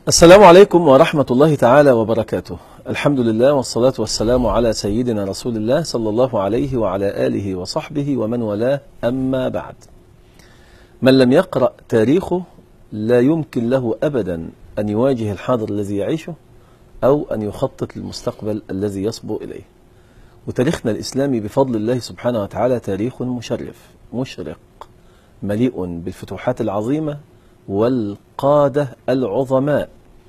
السلام عليكم ورحمة الله تعالى وبركاته الحمد لله والصلاة والسلام على سيدنا رسول الله صلى الله عليه وعلى آله وصحبه ومن والاه أما بعد من لم يقرأ تاريخه لا يمكن له أبدا أن يواجه الحاضر الذي يعيشه أو أن يخطط للمستقبل الذي يصبو إليه وتاريخنا الإسلامي بفضل الله سبحانه وتعالى تاريخ مشرف مشرق مليء بالفتوحات العظيمة والقادة العظماء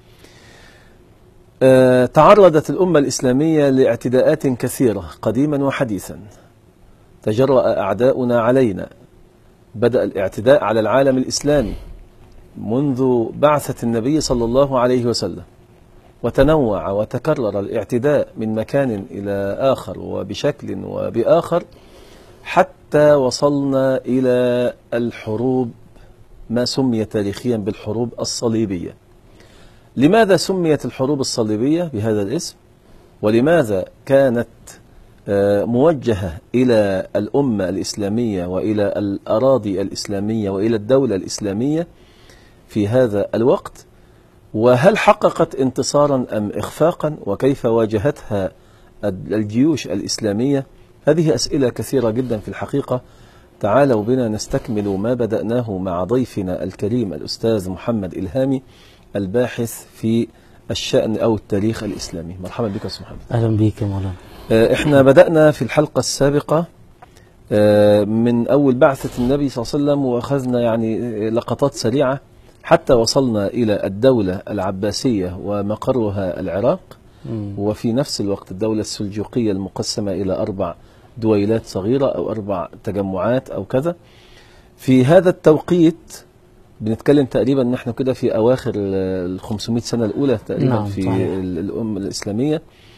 آه، تعرضت الأمة الإسلامية لاعتداءات كثيرة قديما وحديثا تجرأ أعداؤنا علينا بدأ الاعتداء على العالم الإسلامي منذ بعثة النبي صلى الله عليه وسلم وتنوع وتكرر الاعتداء من مكان إلى آخر وبشكل وبآخر حتى وصلنا إلى الحروب ما سمي تاريخيا بالحروب الصليبية لماذا سميت الحروب الصليبية بهذا الاسم ولماذا كانت آه، موجهة إلى الأمة الإسلامية وإلى الأراضي الإسلامية وإلى الدولة الإسلامية في هذا الوقت وهل حققت انتصارا أم إخفاقا وكيف واجهتها الجيوش الإسلامية هذه أسئلة كثيرة جدا في الحقيقة تعالوا بنا نستكمل ما بدأناه مع ضيفنا الكريم الأستاذ محمد إلهامي الباحث في الشأن أو التاريخ الإسلامي مرحبا بك أستاذ محمد اهلا بيك يا مولانا آه، احنا بدأنا في الحلقة السابقة آه، من أول بعثة النبي صلى الله عليه وسلم وأخذنا يعني آه، لقطات سريعة حتى وصلنا إلى الدولة العباسية ومقرها العراق مم. وفي نفس الوقت الدولة السلجوقية المقسمة إلى أربع دويلات صغيرة أو أربع تجمعات أو كذا في هذا التوقيت بنتكلم تقريبا نحن كده في أواخر ال 500 سنة الأولى تقريبا نعم، في صحيح. ال- الأمة الإسلامية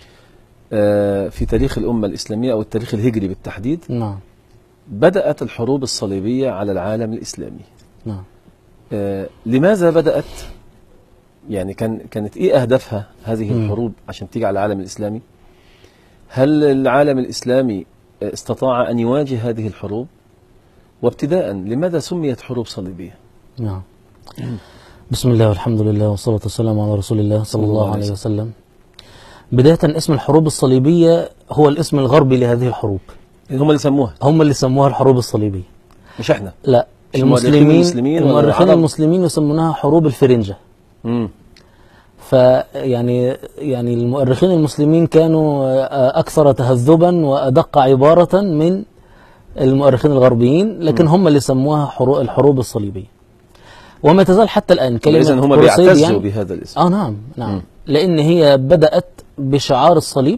آه، في تاريخ الأمة الإسلامية أو التاريخ الهجري بالتحديد نعم بدأت الحروب الصليبية على العالم الإسلامي نعم آه، لماذا بدأت يعني كان كانت ايه اهدافها هذه مم. الحروب عشان تيجي على العالم الاسلامي هل العالم الاسلامي آه، استطاع ان يواجه هذه الحروب وابتداء لماذا سميت حروب صليبيه نعم بسم الله والحمد لله والصلاة والسلام على رسول الله صلى الله عليه وسلم بداية اسم الحروب الصليبية هو الاسم الغربي لهذه الحروب هم اللي سموها هم اللي سموها الحروب الصليبية مش احنا لا مش المؤرخين المسلمين المسلمين ولا المؤرخين العرب؟ المسلمين يسمونها حروب الفرنجة امم فيعني يعني المؤرخين المسلمين كانوا آه، أكثر تهذبا وأدق عبارة من المؤرخين الغربيين لكن هم اللي سموها حرو- الحروب الصليبية وما تزال حتى الآن كلمة اذا هم كروسيد بيعتزوا يعني بهذا الاسم آه نعم نعم مم. لأن هي بدأت بشعار الصليب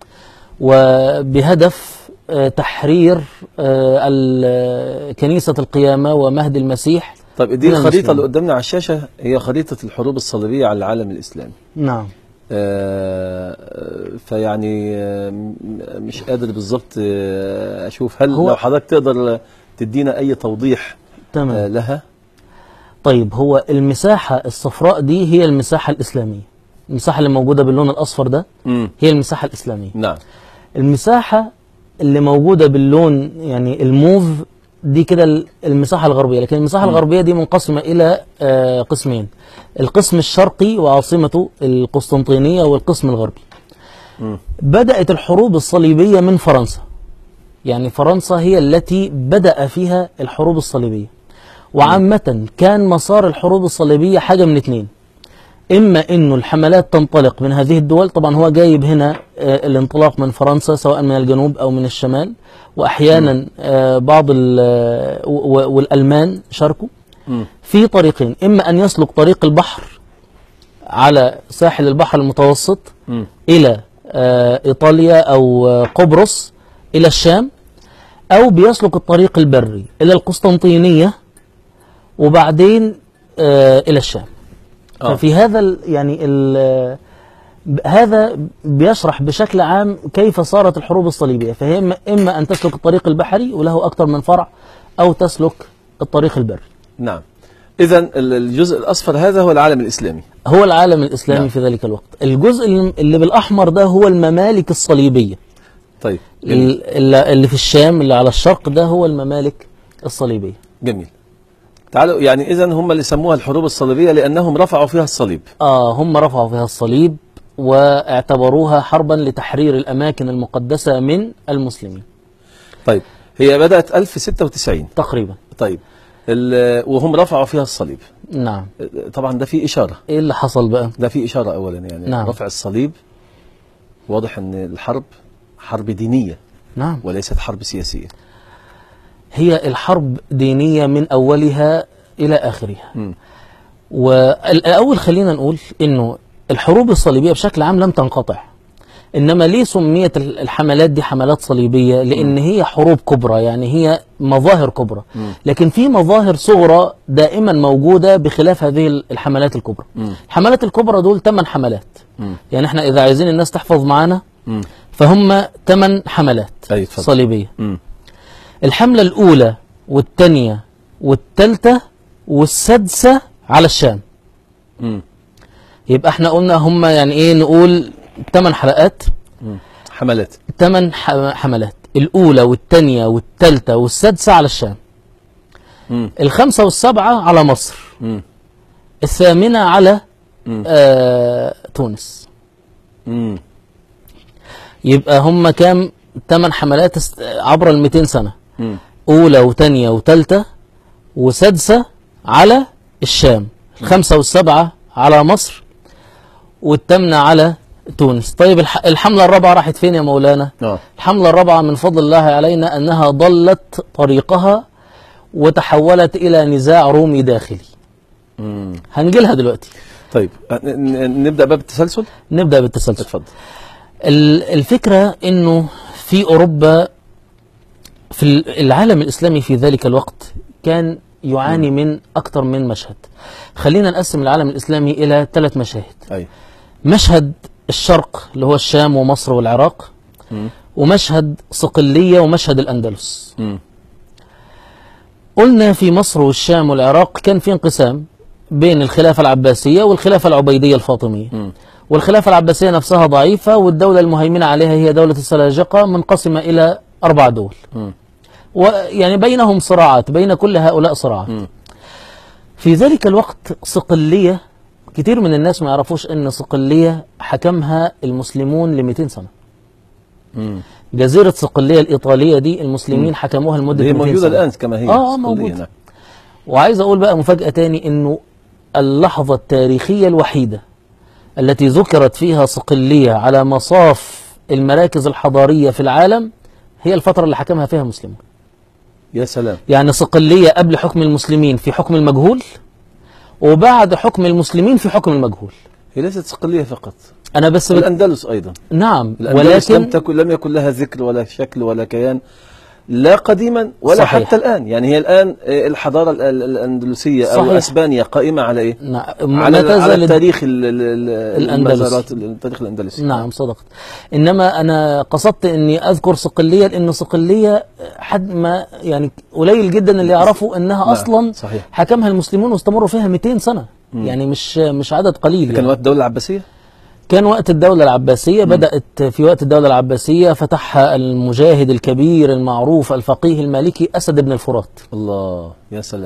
وبهدف آه، تحرير آه، ال- كنيسة القيامة ومهد المسيح طيب دي من الخريطه المسلمين. اللي قدامنا على الشاشه هي خريطه الحروب الصليبيه على العالم الاسلامي نعم آه، فيعني آه، م- مش قادر بالظبط آه، اشوف هل هو- لو حضرتك تقدر تدينا اي توضيح آه، تمام لها طيب هو المساحة الصفراء دي هي المساحة الإسلامية المساحة اللي موجودة باللون الأصفر ده امم هي المساحة الإسلامية نعم المساحة اللي موجودة باللون يعني الموف دي كده ال- المساحة الغربية لكن المساحة الغربية دي منقسمة إلى آه، قسمين القسم الشرقي وعاصمته القسطنطينية والقسم الغربي مم. بدأت الحروب الصليبية من فرنسا يعني فرنسا هي التي بدأ فيها الحروب الصليبية وعامة كان مسار الحروب الصليبية حاجة من اتنين إما إنه الحملات تنطلق من هذه الدول طبعا هو جايب هنا آه، الانطلاق من فرنسا سواء من الجنوب أو من الشمال وأحيانا آه، بعض ال- آه، و- و- والألمان شاركوا مم. في طريقين إما أن يسلك طريق البحر على ساحل البحر المتوسط مم. إلى آه، إيطاليا أو آه، قبرص إلى الشام أو بيسلك الطريق البري إلى القسطنطينية وبعدين آه، إلى الشام آه. ففي هذا ال- يعني ال- ب- هذا بيشرح بشكل عام كيف صارت الحروب الصليبية فهي إما- إما أن تسلك الطريق البحري وله أكثر من فرع أو تسلك الطريق البري نعم اذا ال- الجزء الاصفر هذا هو العالم الاسلامي هو العالم الإسلامي نعم. في ذلك الوقت الجزء اللي اللي بالأحمر ده هو الممالك الصليبية طيب جميل, ال- اللي اللي في الشام اللي على الشرق ده هو الممالك الصليبية جميل. تعالوا يعني إذا هم اللي سموها الحروب الصليبية لأنهم رفعوا فيها الصليب آه هم رفعوا فيها الصليب واعتبروها حربا لتحرير الأماكن المقدسة من المسلمين طيب هي بدأت 1096 تقريبا طيب ال- وهم رفعوا فيها الصليب نعم طبعا ده في إشارة إيه اللي حصل بقى ده في إشارة أولا يعني نعم. رفع الصليب واضح أن الحرب حرب دينية نعم وليست حرب سياسية هي الحرب دينية من أولها إلى آخرها مم. والأول خلينا نقول إنه الحروب الصليبية بشكل عام لم تنقطع إنما ليه سميت الحملات دي حملات صليبية لأن هي حروب كبرى يعني هي مظاهر كبرى لكن في مظاهر صغرى دائما موجودة بخلاف هذه الحملات الكبرى الحملات الكبرى دول ثمان حملات مم. يعني احنا إذا عايزين الناس تحفظ معانا مم. فهم ثمان حملات أي اتفضل. صليبية مم. الحملة الأولى والثانية والثالثة والسادسة على الشام مم. يبقى احنا قلنا هم يعني ايه نقول ثمان حلقات مم. حملات ثمان ح- حملات الأولى والثانية والثالثة والسادسة على الشام مم. الخامسة والسابعة على مصر مم. الثامنة على مم. آه تونس مم. يبقى هم كام ثمان حملات است- عبر ال 200 سنة مم. أولى وثانية وثالثة وسادسة على الشام الخامسة والسابعة على مصر والثامنة على تونس طيب الح- الحملة الرابعة راحت فين يا مولانا اه الحملة الرابعة من فضل الله علينا أنها ضلت طريقها وتحولت إلى نزاع رومي داخلي مم. هنجيلها دلوقتي طيب ن- ن- نبدأ باب التسلسل نبدأ بالتسلسل اتفضل ال- الفكرة أنه في أوروبا في ال- العالم الإسلامي في ذلك الوقت كان يعاني من أكثر من مشهد خلينا نقسم العالم الإسلامي إلى ثلاث مشاهد أي مشهد الشرق اللي هو الشام ومصر والعراق مم. ومشهد صقلية ومشهد الأندلس مم. قلنا في مصر والشام والعراق كان في انقسام بين الخلافة العباسية والخلافة العبيدية الفاطمية مم. والخلافة العباسية نفسها ضعيفة والدولة المهيمنة عليها هي دولة السلاجقة منقسمة إلى أربع دول مم. ويعني بينهم صراعات بين كل هؤلاء صراعات مم. في ذلك الوقت صقلية كتير من الناس ما يعرفوش أن صقلية حكمها المسلمون ل 200 سنة مم. جزيرة صقلية الإيطالية دي المسلمين حكموها لمدة هي 200 موجودة سنة الآن كما هي آه، آه، صقلية، موجودة. نعم. وعايز أقول بقى مفاجأة تاني أنه اللحظة التاريخية الوحيدة التي ذكرت فيها صقلية على مصاف المراكز الحضارية في العالم هي الفترة اللي حكمها فيها المسلمون يا سلام يعني صقلية قبل حكم المسلمين في حكم المجهول وبعد حكم المسلمين في حكم المجهول هي ليست صقلية فقط أنا بس بت... الأندلس أيضا نعم الأندلس لم, ولكن تكن لم يكن لها ذكر ولا شكل ولا كيان لا قديما ولا صحيح. حتى الآن يعني هي الآن آه، الحضارة ال- ال- الأندلسية أو صحيح. أسبانيا قائمة على إيه؟ نعم على, ما على تزال التاريخ ال- ال- ال- الأندلس. المزارات التاريخ الأندلسي نعم صدقت انما انا قصدت اني اذكر صقليه لان صقليه حد ما يعني قليل جدا اللي يعرفوا انها نعم، اصلا صحيح. حكمها المسلمون واستمروا فيها 200 سنه يعني مش مش عدد قليل كان يعني. وقت الدولة العباسية؟ كان وقت الدولة العباسية بدأت في وقت الدولة العباسية فتحها المجاهد الكبير المعروف الفقيه المالكي أسد بن الفرات الله يا سلام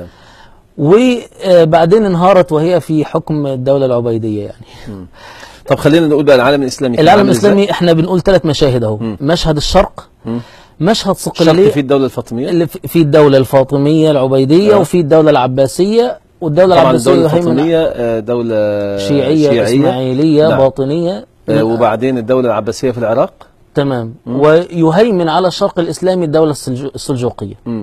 وبعدين انهارت وهي في حكم الدولة العبيدية يعني طب خلينا نقول بقى العالم الإسلامي كان العالم عامل إزاي؟ الإسلامي احنا بنقول ثلاث مشاهد اهو مشهد الشرق مم. مشهد شرق صقلية في الدولة الفاطمية اللي في في الدولة الفاطمية العبيدية آه. وفي الدولة العباسية والدولة طبعا العباسية الدولة يهيمن الفاطمية آه، دولة شيعية, شيعية إسماعيلية نعم. باطنية آه، وبعدين الدولة العباسية في العراق تمام ويهيمن على الشرق الإسلامي الدولة السلج- السلجوقية مم.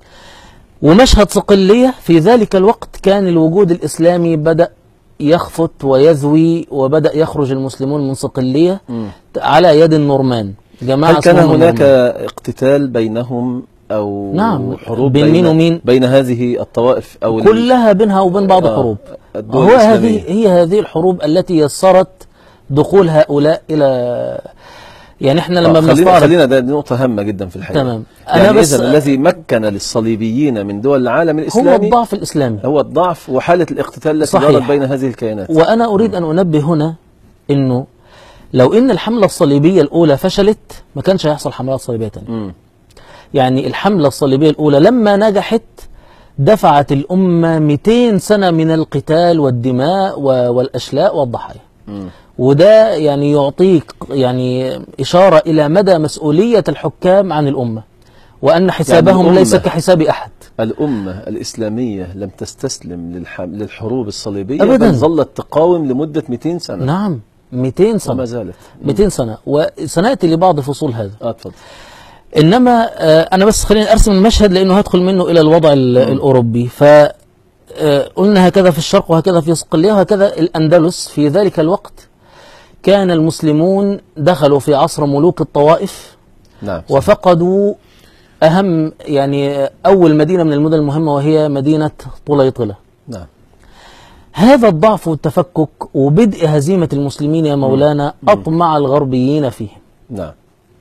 ومشهد صقلية في ذلك الوقت كان الوجود الإسلامي بدأ يخفت ويذوي وبدأ يخرج المسلمون من صقلية مم. على يد النورمان جماعة هل كان اسمهم هناك النورمان. اقتتال بينهم أو نعم. حروب بين مين ومين؟ بين هذه الطوائف أو ال- كلها بينها وبين بعض آه، حروب الدول هو الإسلامية. هذه هي هذه الحروب التي يسرت دخول هؤلاء إلى يعني احنا لما آه، خلينا بنستعرض خلينا ده نقطة هامة جدا في الحقيقة تمام. يعني أنا بس- إذن الذي مكن للصليبيين من دول العالم هو الإسلامي الضعف الإسلامي هو الضعف وحالة الاقتتال التي صحيح. دارت بين هذه الكيانات وأنا أريد أن أنبه هنا أنه لو إن الحملة الصليبية الأولى فشلت ما كانش هيحصل حملات صليبية تانية مم. يعني الحملة الصليبية الأولى لما نجحت دفعت الأمة 200 سنة من القتال والدماء و- والأشلاء والضحايا وده يعني يعطيك يعني إشارة إلى مدى مسؤولية الحكام عن الأمة وأن حسابهم الأمة. ليس كحساب أحد الأمة الإسلامية لم تستسلم للح... للحروب الصليبية أبداً. بل ظلت تقاوم لمدة 200 سنة نعم 200 سنة وما زالت 200 سنة وسنأتي لبعض فصول هذا آه اتفضل انما آه، انا بس خليني ارسم المشهد لانه هدخل منه الى الوضع ال- الاوروبي ف آه، قلنا هكذا في الشرق وهكذا في صقليه وهكذا الاندلس في ذلك الوقت كان المسلمون دخلوا في عصر ملوك الطوائف نعم وفقدوا اهم يعني اول مدينه من المدن المهمه وهي مدينه طليطله نعم هذا الضعف والتفكك وبدء هزيمه المسلمين يا مولانا اطمع الغربيين فيهم نعم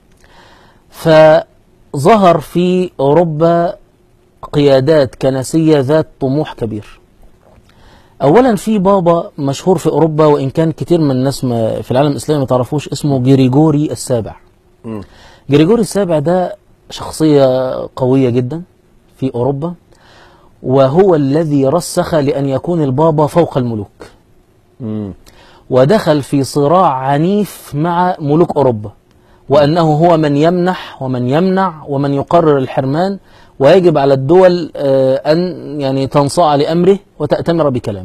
فظهر في أوروبا قيادات كنسية ذات طموح كبير أولا في بابا مشهور في أوروبا وإن كان كتير من الناس ما في العالم الإسلامي ما تعرفوش اسمه جريجوري السابع مم. جريجوري السابع ده شخصية قوية جدا في أوروبا وهو الذي رسخ لأن يكون البابا فوق الملوك مم. ودخل في صراع عنيف مع ملوك أوروبا وأنه هو من يمنح ومن يمنع ومن يقرر الحرمان ويجب على الدول آه، أن يعني تنصاع لأمره وتأتمر بكلامه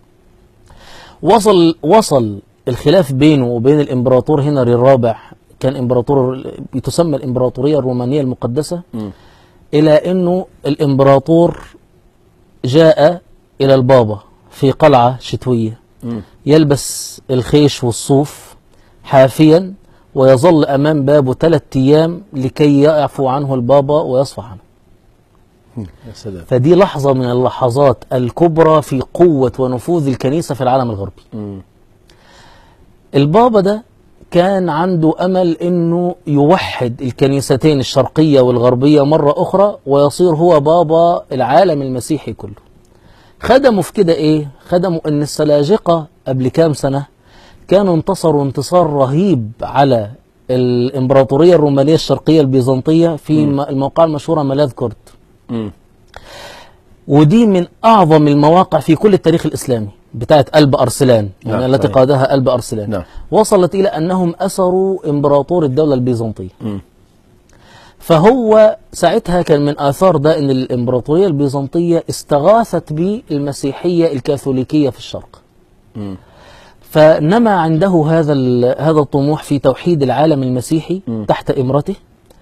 وصل وصل الخلاف بينه وبين الإمبراطور هنري الرابع كان إمبراطور تسمى الإمبراطورية الرومانية المقدسة مم. إلى أنه الإمبراطور جاء إلى البابا في قلعة شتوية مم. يلبس الخيش والصوف حافيا ويظل أمام بابه ثلاثة أيام لكي يعفو عنه البابا ويصفح عنه يا سلام فدي لحظة من اللحظات الكبرى في قوة ونفوذ الكنيسة في العالم الغربي مم. البابا ده كان عنده أمل أنه يوحد الكنيستين الشرقية والغربية مرة أخرى ويصير هو بابا العالم المسيحي كله خدموا في كده إيه؟ خدموا أن السلاجقة قبل كام سنة كانوا انتصروا انتصار رهيب على الإمبراطورية الرومانية الشرقية البيزنطية في م- الموقع المشهورة ملاذ كورت مم. ودي من أعظم المواقع في كل التاريخ الإسلامي بتاعت قلب أرسلان يعني نعم، التي صحيح. قادها قلب أرسلان نعم. وصلت إلى أنهم أسروا إمبراطور الدولة البيزنطية مم. فهو ساعتها كان من آثار ده أن الإمبراطورية البيزنطية استغاثت بالمسيحية الكاثوليكية في الشرق مم. فنما عنده هذا ال- هذا الطموح في توحيد العالم المسيحي م. تحت إمرته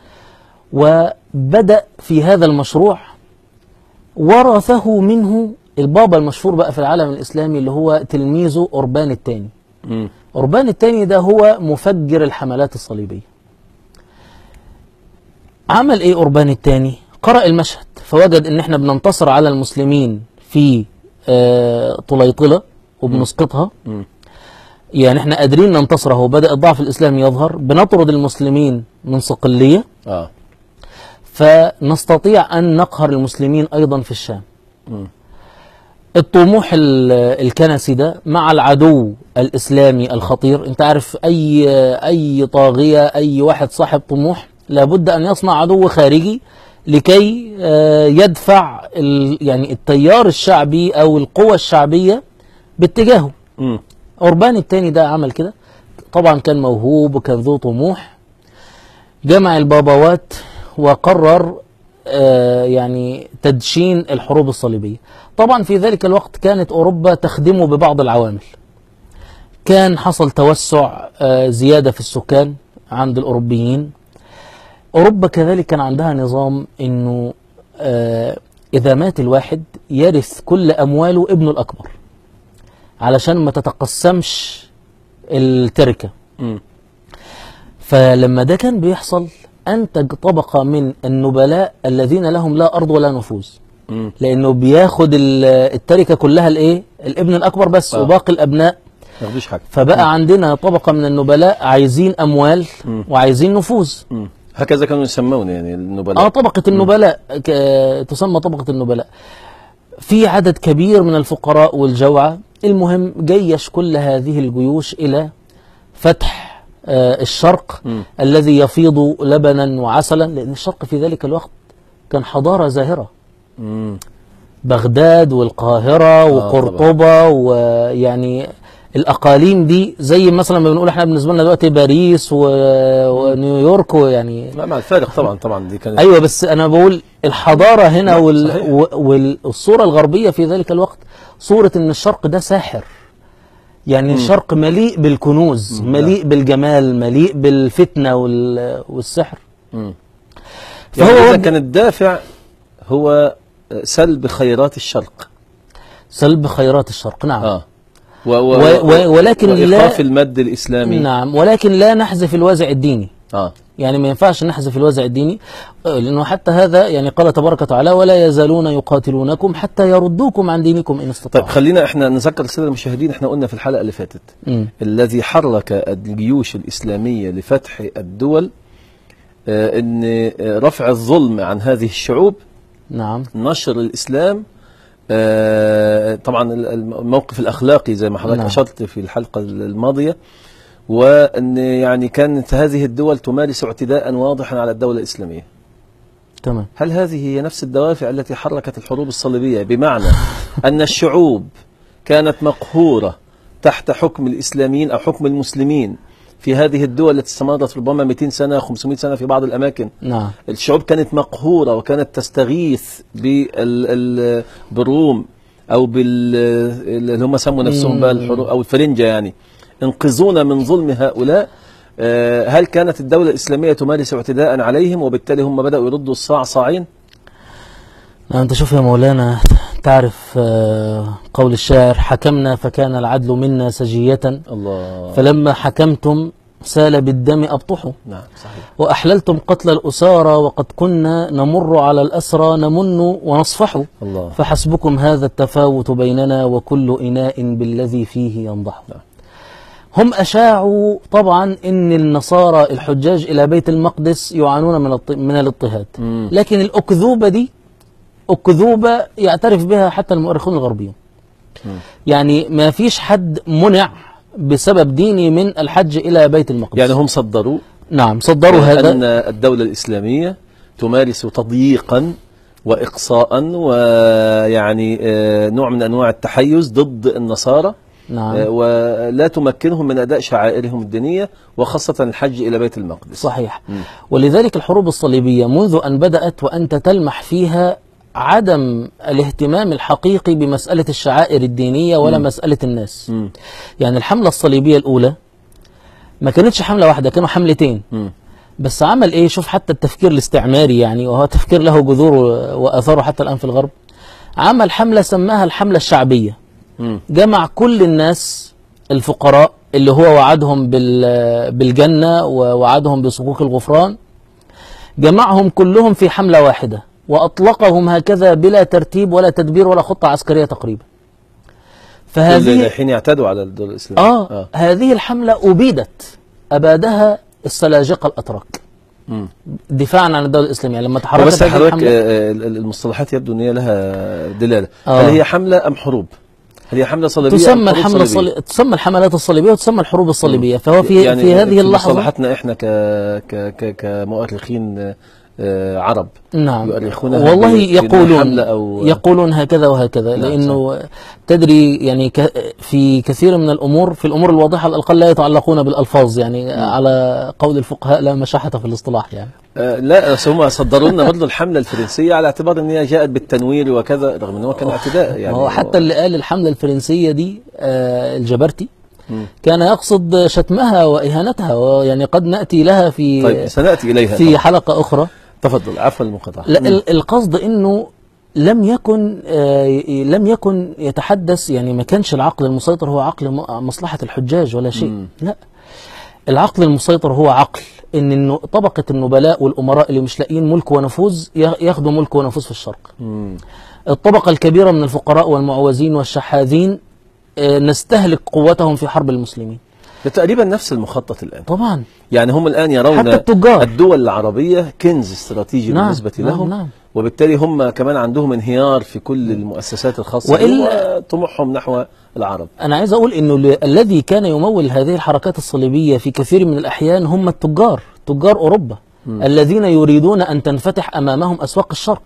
وبدأ في هذا المشروع ورثه منه البابا المشهور بقى في العالم الإسلامي اللي هو تلميذه أوربان الثاني مم. أوربان الثاني ده هو مفجر الحملات الصليبية عمل إيه أوربان الثاني قرأ المشهد فوجد إن إحنا بننتصر على المسلمين في آه طليطلة وبنسقطها مم. يعني احنا قادرين ننتصر اهو بدأ الضعف الإسلامي يظهر بنطرد المسلمين من صقلية اه فنستطيع أن نقهر المسلمين أيضا في الشام مم. الطموح ال- الكنسي ده مع العدو الإسلامي الخطير انت عارف أي أي طاغية أي واحد صاحب طموح لابد أن يصنع عدو خارجي لكي آه، يدفع ال- يعني التيار الشعبي أو القوى الشعبية باتجاهه مم. أوربان التاني ده عمل كده طبعا كان موهوب وكان ذو طموح جمع البابوات وقرر آه يعني تدشين الحروب الصليبية طبعا في ذلك الوقت كانت أوروبا تخدمه ببعض العوامل كان حصل توسع آه زيادة في السكان عند الأوروبيين أوروبا كذلك كان عندها نظام أنه آه إذا مات الواحد يرث كل أمواله ابنه الأكبر علشان ما تتقسمش التركة مم. فلما ده كان بيحصل أنتج طبقة من النبلاء الذين لهم لا أرض ولا نفوذ مم. لأنه بياخد ال- التركة كلها الإيه الابن الأكبر بس آه. وباقي الأبناء ما ياخدوش حاجه فبقى عندنا طبقة من النبلاء عايزين أموال مم. وعايزين نفوذ مم. هكذا كانوا يسمون يعني النبلاء اه طبقة النبلاء ك- تسمى طبقة النبلاء في عدد كبير من الفقراء والجوعى المهم جيش كل هذه الجيوش إلى فتح آه، الشرق مم. الذي يفيض لبنا وعسلا لأن الشرق في ذلك الوقت كان حضارة زاهرة مم. بغداد والقاهرة وقرطبة ويعني الأقاليم دي زي مثلا ما بنقول احنا بالنسبة لنا دلوقتي باريس و... ونيويورك ويعني لا مع الفارق طبعا طبعا دي كانت ايوه بس انا بقول الحضاره هنا لا، وال... صحيح. و- وال- والصوره الغربيه في ذلك الوقت صوره ان الشرق ده ساحر يعني الشرق مليء بالكنوز مليء بالجمال مليء بالفتنه وال... والسحر مم. فهو يعني إذا وجه- كان الدافع هو سلب خيرات الشرق سلب خيرات الشرق نعم اه و و و- و- ولكن لا- وإيقاف المد الإسلامي نعم ولكن لا نحذف الوازع الديني اه يعني ما ينفعش نحذف الوازع الديني آه، لانه حتى هذا يعني قال تبارك وتعالى ولا يزالون يقاتلونكم حتى يردوكم عن دينكم ان طيب استطاعوا خلينا احنا نذكر الساده المشاهدين احنا قلنا في الحلقه اللي فاتت مم. الذي حرك الجيوش الاسلاميه لفتح الدول آه ان آه، رفع الظلم عن هذه الشعوب نعم نشر الاسلام آه طبعا ال- الموقف الاخلاقي زي ما حضرتك نعم. اشرت في الحلقه الماضيه وان يعني كانت هذه الدول تمارس اعتداء واضحا على الدوله الاسلاميه تمام هل هذه هي نفس الدوافع التي حركت الحروب الصليبية بمعنى أن الشعوب كانت مقهورة تحت حكم الإسلاميين أو حكم المسلمين في هذه الدول التي استمرت ربما 200 سنة 500 سنة في بعض الأماكن نعم الشعوب كانت مقهورة وكانت تستغيث بال ال- بالروم أو بال اللي هم سموا نفسهم بقى الحروب أو الفرنجة يعني انقذونا من ظلم هؤلاء آه، هل كانت الدولة الإسلامية تمارس اعتداء عليهم وبالتالي هم بدأوا يردوا الصاع صاعين؟ لا أنت شوف يا مولانا تعرف آه، قول الشاعر حكمنا فكان العدل منا سجية الله فلما حكمتم سال بالدم أبطحوا نعم صحيح وأحللتم قتل الأسارى وقد كنا نمر على الأسرى نمن ونصفح الله فحسبكم هذا التفاوت بيننا وكل إناء بالذي فيه ينضح نعم. هم أشاعوا طبعا أن النصارى الحجاج إلى بيت المقدس يعانون من الط- من الاضطهاد مم. لكن الأكذوبة دي أكذوبة يعترف بها حتى المؤرخون الغربيون مم. يعني ما فيش حد منع بسبب ديني من الحج إلى بيت المقدس يعني هم صدروا نعم صدروا هذا أن الدولة الإسلامية تمارس تضييقا وإقصاء ويعني آه، نوع من أنواع التحيز ضد النصارى نعم آه، ولا تمكنهم من أداء شعائرهم الدينية وخاصة الحج إلى بيت المقدس صحيح مم. ولذلك الحروب الصليبية منذ أن بدأت وأنت تلمح فيها عدم الاهتمام الحقيقي بمسألة الشعائر الدينية ولا مم. مسألة الناس مم. يعني الحملة الصليبية الأولى ما كانتش حملة واحدة كانوا حملتين مم. بس عمل ايه شوف حتى التفكير الاستعماري يعني وهو تفكير له جذور واثاره حتى الان في الغرب عمل حمله سماها الحمله الشعبيه مم. جمع كل الناس الفقراء اللي هو وعدهم بال- بالجنه ووعدهم بصكوك الغفران جمعهم كلهم في حمله واحده واطلقهم هكذا بلا ترتيب ولا تدبير ولا خطه عسكريه تقريبا كل فهذه حين يعتدوا على الدولة الإسلامية آه, آه هذه الحمله ابيدت ابادها السلاجقه الاتراك مم. دفاعا عن الدوله الاسلاميه لما تحركت وبس هذه حضرتك الحمله آه، آه، المصطلحات يبدو أن هي لها دلالة آه. هل هي حملة أم حروب؟ هل هي حملة صليبية أم تسمى حروب الحمله صليبية؟ الصلي... تسمى الحملات الصليبيه وتسمى الحروب الصليبيه فهو في يعني في هذه اللحظه مصطلحاتنا احنا ك ك ك كمؤرخين آه، عرب نعم يؤرخونها والله ب- بأنها يقولون حملة أو يقولون هكذا وهكذا نعم، لانه تدري يعني ك... في كثير من الامور في الامور الواضحه على الاقل لا يتعلقون بالالفاظ يعني على قول الفقهاء لا مشاحه في الاصطلاح يعني آه، لا بس هم صدروا لنا برضه الحملة الفرنسية على اعتبار ان هي جاءت بالتنوير وكذا رغم ان هو كان اعتداء يعني هو حتى اللي قال الحمله الفرنسيه دي آه الجبرتي مم. كان يقصد شتمها واهانتها ويعني قد ناتي لها في طيب سنأتي إليها في طبعاً. حلقه اخرى تفضل عفوا المقاطعة لا مم. ال- القصد انه لم يكن آه، ي- لم يكن يتحدث يعني ما كانش العقل المسيطر هو عقل م- مصلحة الحجاج ولا شيء مم. لا العقل المسيطر هو عقل ان إنه طبقة النبلاء والامراء اللي مش لاقيين ملك ونفوذ ي- ياخدوا ملك ونفوذ في الشرق مم. الطبقة الكبيرة من الفقراء والمعوزين والشحاذين آه، نستهلك قوتهم في حرب المسلمين ده تقريبا نفس المخطط الآن طبعا يعني هم الآن يرون حتى التجار. الدول العربية كنز استراتيجي نعم، بالنسبة نعم، لهم نعم. وبالتالي هم كمان عندهم انهيار في كل المؤسسات الخاصة وإلا- بهم وطموحهم نحو العرب أنا عايز أقول إنه ال- الذي كان يمول هذه الحركات الصليبية في كثير من الأحيان هم التجار تجار أوروبا الذين يريدون أن تنفتح أمامهم أسواق الشرق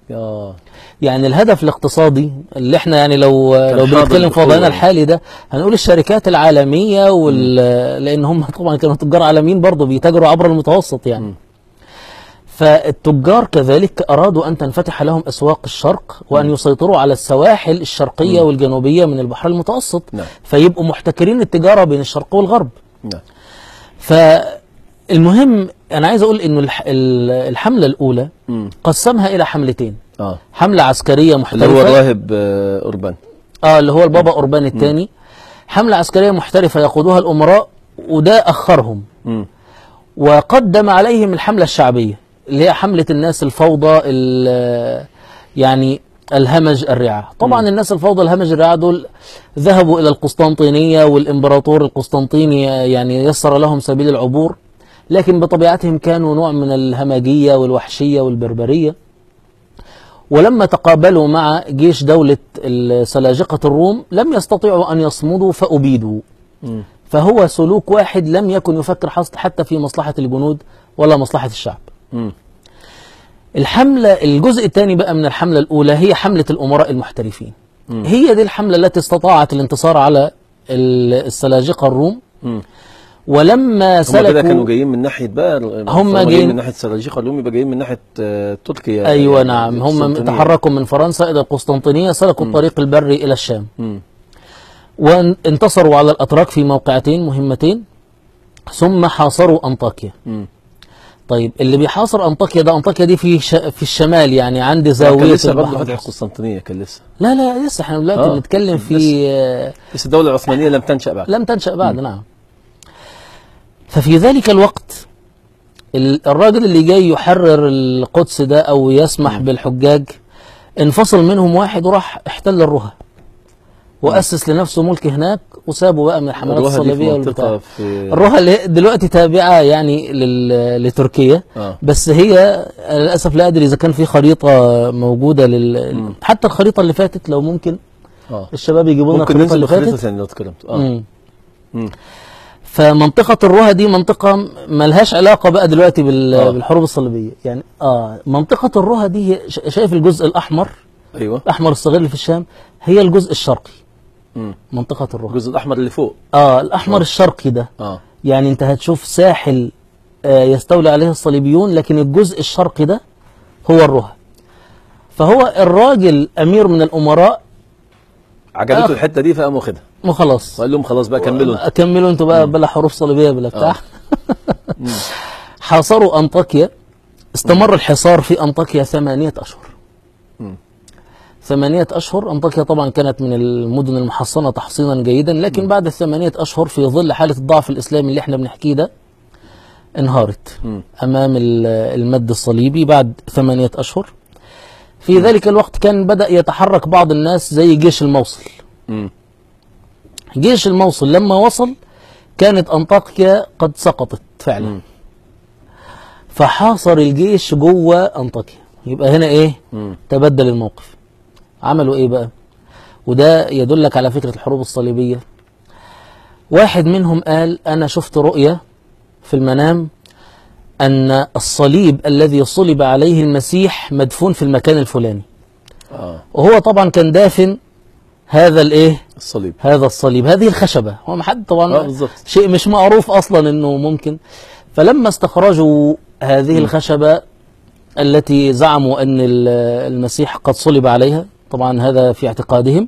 يا يعني الهدف الاقتصادي اللي احنا يعني لو لو حاضر بنتكلم في بقوة وضعنا يعني. الحالي ده هنقول الشركات العالميه وال لان هم طبعا كانوا تجار عالميين برضه بيتاجروا عبر المتوسط يعني فالتجار كذلك ارادوا ان تنفتح لهم اسواق الشرق وان يسيطروا على السواحل الشرقيه والجنوبيه من البحر المتوسط نعم. فيبقوا محتكرين التجاره بين الشرق والغرب نعم فالمهم انا عايز اقول انه الح- ال- الحمله الاولى مم. قسمها الى حملتين اه حمله عسكريه اللي محترفه هو الراهب آه، أوربان اه اللي هو البابا اوربان الثاني حمله عسكريه محترفه يقودها الامراء وده اخرهم مم. وقدم عليهم الحمله الشعبيه اللي هي حمله الناس الفوضى ال- يعني الهمج الرعاع طبعا الناس الفوضى الهمج الرعاع دول ذهبوا الى القسطنطينيه والامبراطور القسطنطيني يعني يسر لهم سبيل العبور لكن بطبيعتهم كانوا نوع من الهمجيه والوحشيه والبربريه ولما تقابلوا مع جيش دولة سلاجقة الروم لم يستطيعوا أن يصمدوا فأبيدوا مم. فهو سلوك واحد لم يكن يفكر حص- حتى في مصلحة الجنود ولا مصلحة الشعب مم. الحملة الجزء الثاني بقى من الحملة الأولى هي حملة الأمراء المحترفين هي دي الحملة التي استطاعت الانتصار على ال- السلاجقة الروم مم. ولما هم كده كانوا سلكوا جايين من ناحية بقى هم جايين جايين- من ناحية سلاجقة الروم يبقى جايين من ناحية آه، تركيا أيوة يعني نعم هم القسطنطينية. تحركوا من فرنسا إلى القسطنطينية سلكوا الطريق البري إلى الشام مم. وانتصروا على الأتراك في موقعتين مهمتين ثم حاصروا أنطاكيا مم. طيب اللي بيحاصر أنطاكيا ده أنطاكيا دي في ش... في الشمال يعني عند كان زاوية لسه برضه البحر فتح القسطنطينية كان لسه لا لا لسه احنا دلوقتي آه، بنتكلم في آه، لسه الدولة العثمانية لم تنشأ بعد لم تنشأ بعد نعم ففي ذلك الوقت ال- الراجل اللي جاي يحرر القدس ده أو يسمح بالحجاج انفصل منهم واحد وراح احتل الرها وأسس لنفسه ملك هناك وسابه بقى من الحملات الروها دي في الصليبية منطقة والبتاع في الروها اللي هي دلوقتي تابعة يعني لل... لتركيا آه. بس هي أنا للأسف لا أدري إذا كان في خريطة موجودة لل... حتى الخريطة اللي فاتت لو ممكن اه الشباب يجيبوا لنا ممكن الخريطة ننزل اللي بخريطة فاتت ثانية لو اتكلمت اه مم. مم. فمنطقة الرها دي منطقة م- ملهاش علاقة بقى دلوقتي بال... آه. بالحروب الصليبية يعني اه منطقة الرها دي هي- ش- شايف الجزء الأحمر ايوه الأحمر الصغير اللي في الشام هي الجزء الشرقي مم. منطقة الرها الجزء الأحمر اللي فوق اه الأحمر الشرقي ده اه يعني انت هتشوف ساحل آه يستولي عليه الصليبيون لكن الجزء الشرقي ده هو الرها فهو الراجل أمير من الأمراء عجبته آه. الحتة دي فقام واخدها وخلاص وقال لهم خلاص بقى كملوا انتوا. كملوا انتوا بقى بلا حروف صليبيه بلا بتاع حاصروا انطاكيا استمر الحصار في انطاكيا ثمانية اشهر مم. ثمانية اشهر انطاكيا طبعا كانت من المدن المحصنة تحصينا جيدا لكن بعد الثمانية اشهر في ظل حالة الضعف الاسلامي اللي احنا بنحكيه ده انهارت مم. امام ال- المد الصليبي بعد ثمانية اشهر في ذلك الوقت كان بدأ يتحرك بعض الناس زي جيش الموصل مم. جيش الموصل لما وصل كانت أنطاكيا قد سقطت فعلا مم. فحاصر الجيش جوه أنطاكيا يبقى هنا إيه مم. تبدل الموقف عملوا إيه بقى وده يدلك على فكرة الحروب الصليبية واحد منهم قال أنا شفت رؤية في المنام أن الصليب الذي صلب عليه المسيح مدفون في المكان الفلاني اه وهو طبعا كان دافن هذا الايه الصليب هذا الصليب هذه الخشبة هو ما حد طبعا اه بالظبط شيء مش معروف اصلا انه ممكن فلما استخرجوا هذه الخشبة التي زعموا ان ال- المسيح قد صلب عليها طبعا هذا في اعتقادهم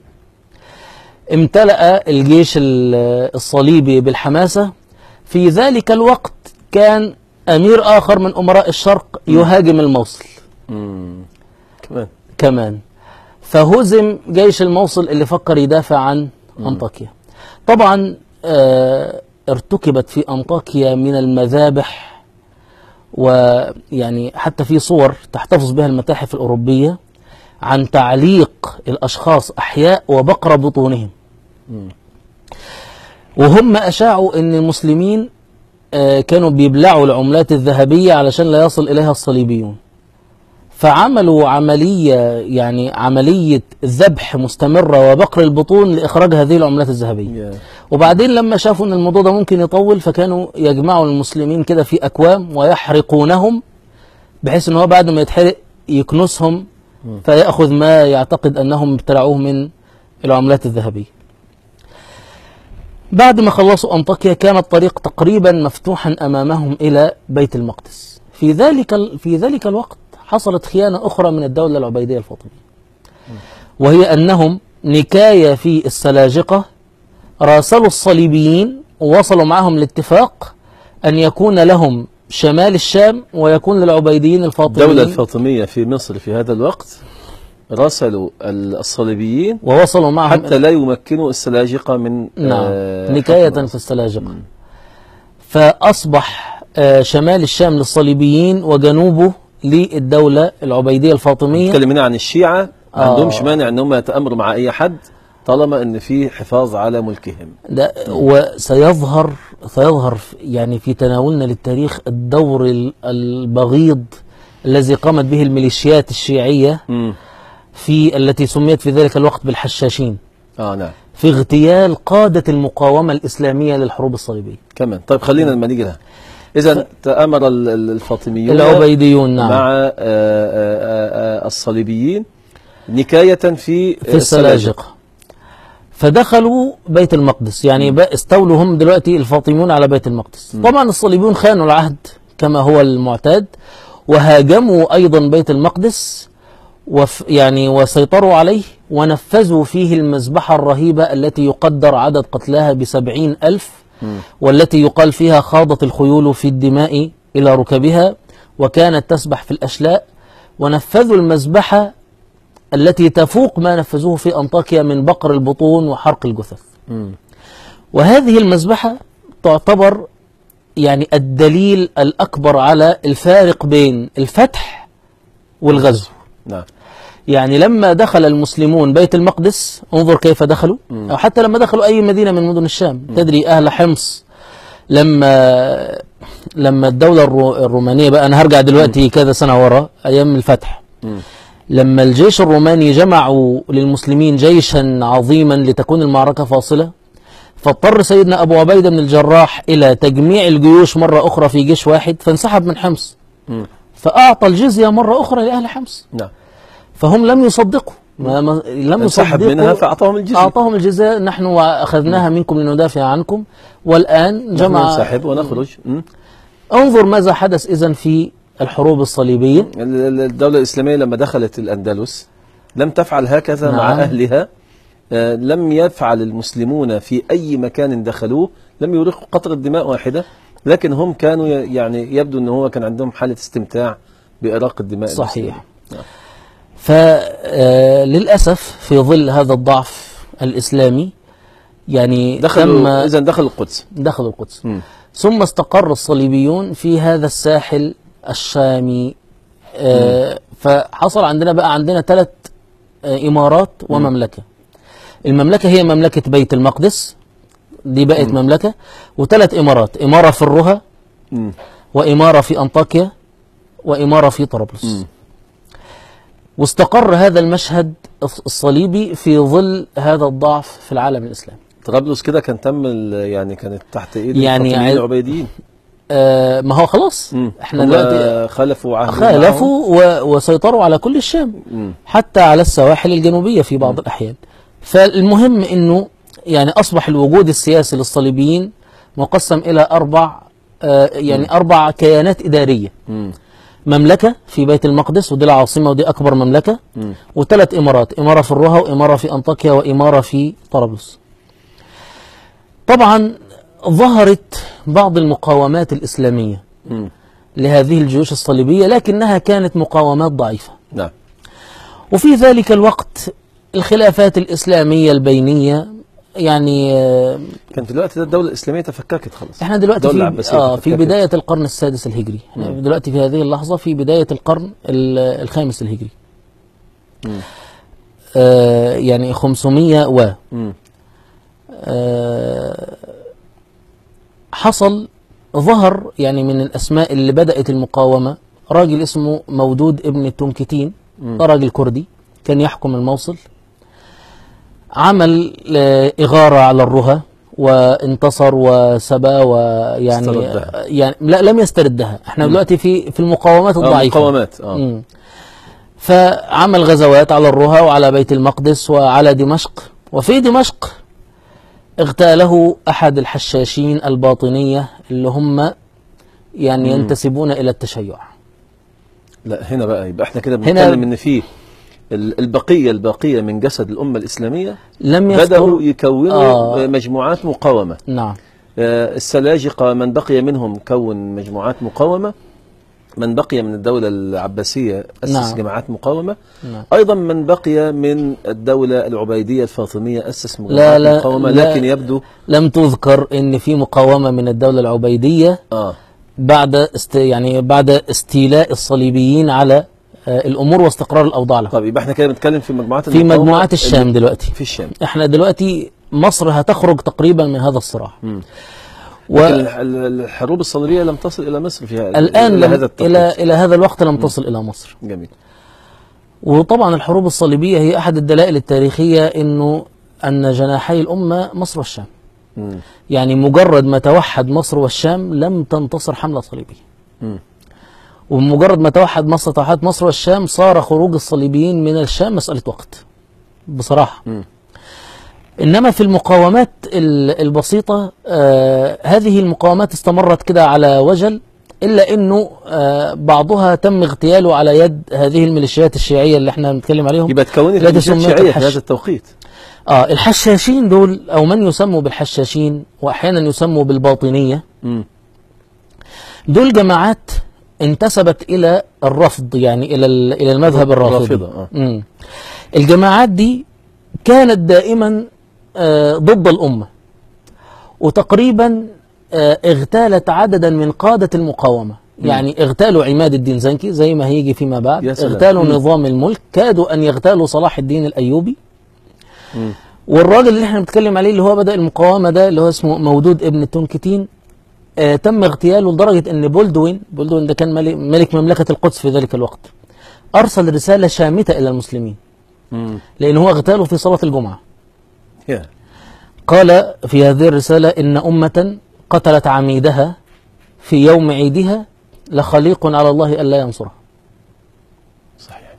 امتلأ الجيش ال- الصليبي بالحماسة في ذلك الوقت كان امير اخر من امراء الشرق يهاجم الموصل مم. كمان كمان فهزم جيش الموصل اللي فكر يدافع عن أنطاكيا طبعا آه ارتكبت في أنطاكيا من المذابح ويعني حتى في صور تحتفظ بها المتاحف الأوروبية عن تعليق الأشخاص أحياء وبقر بطونهم وهم أشاعوا أن المسلمين آه كانوا بيبلعوا العملات الذهبية علشان لا يصل إليها الصليبيون فعملوا عملية يعني عملية ذبح مستمرة وبقر البطون لإخراج هذه العملات الذهبية يا. وبعدين لما شافوا أن الموضوع ده ممكن يطول فكانوا يجمعوا المسلمين كده في أكوام ويحرقونهم بحيث أن هو بعد ما يتحرق يكنسهم فيأخذ ما يعتقد أنهم ابتلعوه من العملات الذهبية بعد ما خلصوا أنطاكيا كان الطريق تقريبا مفتوحا أمامهم إلى بيت المقدس في ذلك ال- في ذلك الوقت حصلت خيانة أخرى من الدولة العبيدية الفاطمية وهي أنهم نكاية في السلاجقة راسلوا الصليبيين ووصلوا معهم لاتفاق أن يكون لهم شمال الشام ويكون للعبيديين الفاطميين الدولة الفاطمية في مصر في هذا الوقت راسلوا الصليبيين ووصلوا معهم حتى لا يمكنوا السلاجقة من نعم آه، نكاية حكم في السلاجقة فأصبح آه، شمال الشام للصليبيين وجنوبه للدولة العبيدية الفاطمية نتكلم هنا عن الشيعة ما آه. عندهمش مانع ان هم يتامروا مع اي حد طالما ان في حفاظ على ملكهم ده وسيظهر سيظهر في- يعني في تناولنا للتاريخ الدور ال- البغيض الذي قامت به الميليشيات الشيعية امم في التي سميت في ذلك الوقت بالحشاشين اه نعم في اغتيال قادة المقاومة الإسلامية للحروب الصليبية كمان طيب خلينا لما نيجي لها اذا تامر ال- ال- الفاطميون العبيديون نعم مع آه، آه، آه، آه، الصليبيين نكاية في في السلاجقة فدخلوا بيت المقدس يعني بقى استولوا هم دلوقتي الفاطميون على بيت المقدس طبعا الصليبيون خانوا العهد كما هو المعتاد وهاجموا أيضا بيت المقدس وف يعني وسيطروا عليه ونفذوا فيه المذبحة الرهيبة التي يقدر عدد قتلاها بسبعين ألف والتي يقال فيها خاضت الخيول في الدماء إلى ركبها وكانت تسبح في الأشلاء ونفذوا المذبحة التي تفوق ما نفذوه في أنطاكيا من بقر البطون وحرق الجثث مم. وهذه المذبحة تعتبر يعني الدليل الأكبر على الفارق بين الفتح والغزو نعم يعني لما دخل المسلمون بيت المقدس انظر كيف دخلوا أو حتى لما دخلوا أي مدينة من مدن الشام تدري أهل حمص لما لما الدولة الرو- الرومانية بقى أنا هرجع دلوقتي كذا سنة ورا أيام الفتح مم. لما الجيش الروماني جمعوا للمسلمين جيشا عظيما لتكون المعركة فاصلة فاضطر سيدنا أبو عبيدة بن الجراح إلى تجميع الجيوش مرة أخرى في جيش واحد فانسحب من حمص مم. فأعطى الجزية مرة أخرى لأهل حمص نعم فهم لم يصدقوا ما ما لم انسحب يصدقوا منها فاعطاهم الجزية أعطاهم الجزاء نحن أخذناها منكم لندافع عنكم والآن نحن جمع ننسحب ونخرج مم. انظر ماذا حدث إذن في الحروب الصليبية ال- ال- الدولة الإسلامية لما دخلت الأندلس لم تفعل هكذا مع نعم. أهلها آه، لم يفعل المسلمون في أي مكان دخلوه لم يريقوا قطرة دماء واحدة لكن هم كانوا ي- يعني يبدو أن هو كان عندهم حالة استمتاع بإراقة الدماء صحيح المسلمين. نعم. فللأسف في ظل هذا الضعف الإسلامي يعني دخلوا تم إذا دخلوا القدس دخلوا القدس مم. ثم استقر الصليبيون في هذا الساحل الشامي آه فحصل عندنا بقى عندنا ثلاث آه إمارات ومملكة المملكة هي مملكة بيت المقدس دي بقت مملكة وثلاث إمارات إمارة في الرها مم. وإمارة في أنطاكيا وإمارة في طرابلس مم. واستقر هذا المشهد الصليبي في ظل هذا الضعف في العالم الإسلامي طرابلس كده كان تم ال- يعني كانت تحت ايد يعني الفاطميين عايز- العبيديين آه ما هو خلاص مم. احنا هم دلوقتي خالفوا عهد خالفوا و- وسيطروا على كل الشام مم. حتى على السواحل الجنوبية في بعض الأحيان فالمهم أنه يعني أصبح الوجود السياسي للصليبيين مقسم إلى أربع آه يعني أربع كيانات إدارية مم. مملكة في بيت المقدس ودي العاصمة ودي أكبر مملكة مم. وثلاث إمارات إمارة في الرها وإمارة في أنطاكيا وإمارة في طرابلس طبعا ظهرت بعض المقاومات الإسلامية مم. لهذه الجيوش الصليبية لكنها كانت مقاومات ضعيفة نعم وفي ذلك الوقت الخلافات الإسلامية البينية يعني آه، كان في الوقت ده الدولة الإسلامية تفككت خلاص احنا دلوقتي الدولة في العباسية آه في تفككت. بداية القرن السادس الهجري احنا دلوقتي في هذه اللحظة في بداية القرن ال- الخامس الهجري مم. آه يعني 500 و مم. آه، حصل ظهر يعني من الأسماء اللي بدأت المقاومة راجل اسمه مودود ابن التنكتين ده راجل كردي كان يحكم الموصل عمل آه، إغارة على الرها وانتصر وسبى ويعني استردها. يعني لا لم يستردها احنا دلوقتي في في المقاومات آه الضعيفة مقاومات اه مم. فعمل غزوات على الرها وعلى بيت المقدس وعلى دمشق وفي دمشق اغتاله أحد الحشاشين الباطنية اللي هم يعني ينتسبون إلى التشيع لا هنا بقى يبقى احنا كده هنا- بنتكلم ان في ال- البقيه الباقيه من جسد الامه الاسلاميه لم بداوا يذكر يكونوا آه. مجموعات مقاومه نعم آه، السلاجقه من بقي منهم كون مجموعات مقاومه من بقي من الدولة العباسية أسس نعم. جماعات مقاومة نعم أيضا من بقي من الدولة العبيدية الفاطمية أسس لا جماعات لا مقاومة لا لكن يبدو لم تذكر ان في مقاومه من الدوله العبيديه آه بعد است يعني بعد استيلاء الصليبيين على آه، الامور واستقرار الاوضاع لهم طيب يبقى احنا كده بنتكلم في مجموعات في المقاومة مجموعات الشام اللي دلوقتي في الشام احنا دلوقتي مصر هتخرج تقريبا من هذا الصراع مم. و... لكن الح- ال- الحروب الصليبية لم تصل إلى مصر في هذا الآن إلى لم هذا التوقيت إلى إلى هذا الوقت لم تصل إلى مصر جميل وطبعا الحروب الصليبية هي أحد الدلائل التاريخية أنه أن جناحي الأمة مصر والشام مم. يعني مجرد ما توحد مصر والشام لم تنتصر حملة صليبية مم. ومجرد ما توحد مصر توحد مصر والشام صار خروج الصليبيين من الشام مسألة وقت بصراحة مم. إنما في المقاومات ال- البسيطة آه هذه المقاومات استمرت كده على وجل إلا أنه آه بعضها تم اغتياله على يد هذه الميليشيات الشيعية اللي احنا بنتكلم عليهم يبقى تكونت التي الميليشيات سميت الشيعية في الحش. هذا التوقيت آه الحشاشين دول أو من يسموا بالحشاشين وأحيانا يسموا بالباطنية مم. دول جماعات انتسبت إلى الرفض يعني إلى ال- إلى المذهب الرافضي الرافضة، آه. مم. الجماعات دي كانت دائما آه، ضد الأمة وتقريبا آه، اغتالت عددا من قادة المقاومة يعني اغتالوا عماد الدين زنكي زي ما هيجي فيما بعد يا سلام. اغتالوا مم. نظام الملك كادوا أن يغتالوا صلاح الدين الأيوبي مم. والراجل اللي احنا بنتكلم عليه اللي هو بدأ المقاومة ده اللي هو اسمه مودود ابن تونكتين آه تم اغتياله لدرجة ان بولدوين بولدوين ده كان ملك, ملك مملكة القدس في ذلك الوقت أرسل رسالة شامتة إلى المسلمين مم. لأن هو اغتاله في صلاة الجمعة يا. قال في هذه الرسالة إن أمة قتلت عميدها في يوم عيدها لخليق على الله ألا ينصرها صحيح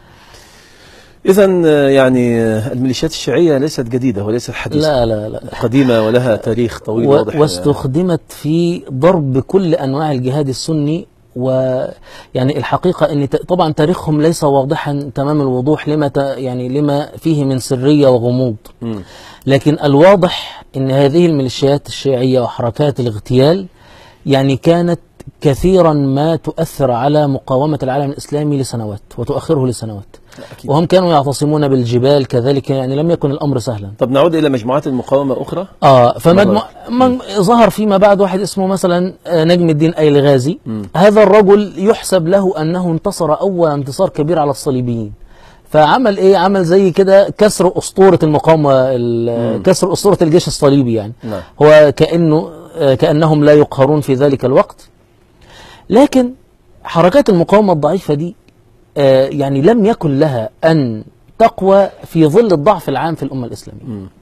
إذا يعني آه، الميليشيات الشيعية ليست جديدة وليست حديثة لا لا لا قديمة ولها تاريخ طويل و- واضح واستخدمت في ضرب كل انواع الجهاد السني ويعني الحقيقه ان ت- طبعا تاريخهم ليس واضحا تمام الوضوح لما ت- يعني لما فيه من سريه وغموض مم. لكن الواضح ان هذه الميليشيات الشيعيه وحركات الاغتيال يعني كانت كثيرا ما تؤثر على مقاومه العالم الاسلامي لسنوات وتؤخره لسنوات أكيد. وهم كانوا يعتصمون بالجبال كذلك يعني لم يكن الامر سهلا طب نعود إلى مجموعات المقاومة أخرى اه فمجموع من ظهر فيما بعد واحد اسمه مثلا آه، نجم الدين ايل غازي هذا الرجل يحسب له انه انتصر اول انتصار كبير على الصليبيين فعمل ايه عمل زي كده كسر اسطوره المقاومه ال- كسر اسطوره الجيش الصليبي يعني نعم. هو كانه آه، كانهم لا يقهرون في ذلك الوقت لكن حركات المقاومه الضعيفه دي آه، يعني لم يكن لها ان تقوى في ظل الضعف العام في الامه الاسلاميه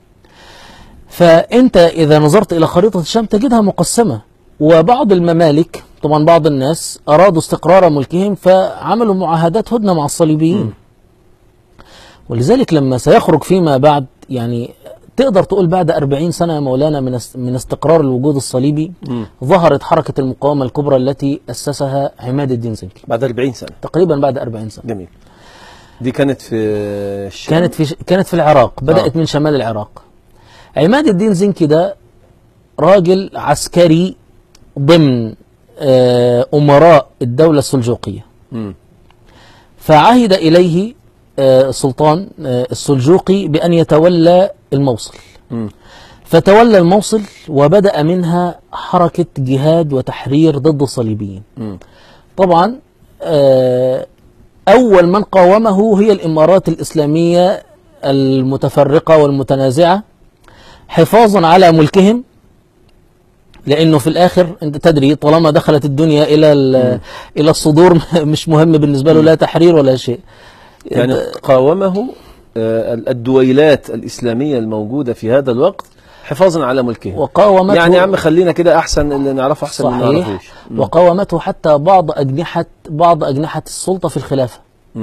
فانت اذا نظرت الى خريطه الشام تجدها مقسمه وبعض الممالك طبعا بعض الناس ارادوا استقرار ملكهم فعملوا معاهدات هدنه مع الصليبيين ولذلك لما سيخرج فيما بعد يعني تقدر تقول بعد أربعين سنة يا مولانا من است- من استقرار الوجود الصليبي مم. ظهرت حركة المقاومة الكبرى التي أسسها عماد الدين زنكي بعد 40 سنة تقريبا بعد أربعين سنة جميل دي كانت في الشام كانت في كانت في العراق بدأت آه. من شمال العراق عماد الدين زنكي ده راجل عسكري ضمن آه، أمراء الدولة السلجوقية مم. فعهد إليه آه، السلطان آه، السلجوقي بأن يتولى الموصل مم. فتولى الموصل وبدأ منها حركة جهاد وتحرير ضد الصليبيين مم. طبعا آه، أول من قاومه هي الإمارات الإسلامية المتفرقة والمتنازعة حفاظا على ملكهم لأنه في الآخر أنت تدري طالما دخلت الدنيا إلى ال- إلى الصدور مش مهم بالنسبة له لا تحرير ولا شيء يعني قاومه آه، الدويلات الإسلامية الموجودة في هذا الوقت حفاظا على ملكهم وقاومته يعني يا عم خلينا كده أحسن اللي نعرفه أحسن من اللي صحيح نعرفوش وقاومته حتى بعض أجنحة بعض أجنحة السلطة في الخلافة مم.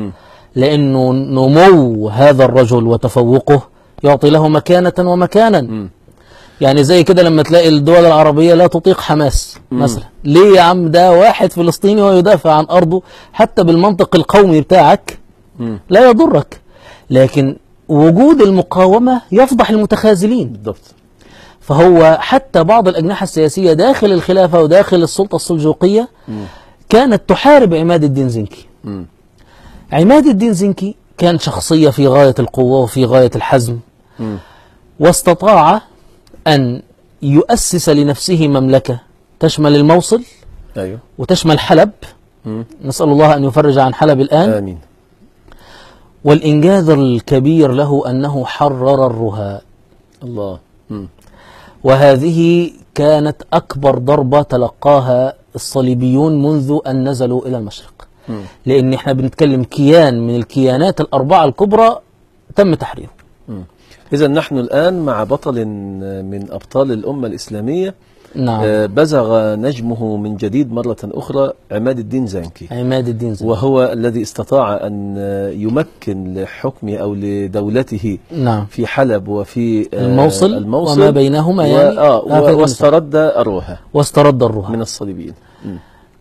لأنه نمو هذا الرجل وتفوقه يعطي له مكانة ومكانا مم. يعني زي كده لما تلاقي الدول العربية لا تطيق حماس مثلا ليه يا عم ده واحد فلسطيني ويدافع عن أرضه حتى بالمنطق القومي بتاعك مم. لا يضرك لكن وجود المقاومة يفضح المتخاذلين بالضبط فهو حتى بعض الأجنحة السياسية داخل الخلافة وداخل السلطة السلجوقية مم. كانت تحارب عماد الدين زنكي مم. عماد الدين زنكي كان شخصية في غاية القوة وفي غاية الحزم مم. واستطاع أن يؤسس لنفسه مملكة تشمل الموصل ايوه وتشمل حلب مم. نسأل الله أن يفرج عن حلب الآن امين والإنجاز الكبير له أنه حرر الرهاء الله مم. وهذه كانت أكبر ضربة تلقاها الصليبيون منذ أن نزلوا إلى المشرق مم. لأن احنا بنتكلم كيان من الكيانات الأربعة الكبرى تم تحريره إذا نحن الآن مع بطل من أبطال الأمة الإسلامية نعم آه، بزغ نجمه من جديد مرة أخرى عماد الدين زنكي عماد الدين زنكي وهو الذي استطاع أن آه، يمكن لحكمه أو لدولته نعم في حلب وفي آه، الموصل, الموصل وما بينهما و- يعني آه هكذا و- المسافة. واسترد أروها واسترد الرهى من الصليبيين مم.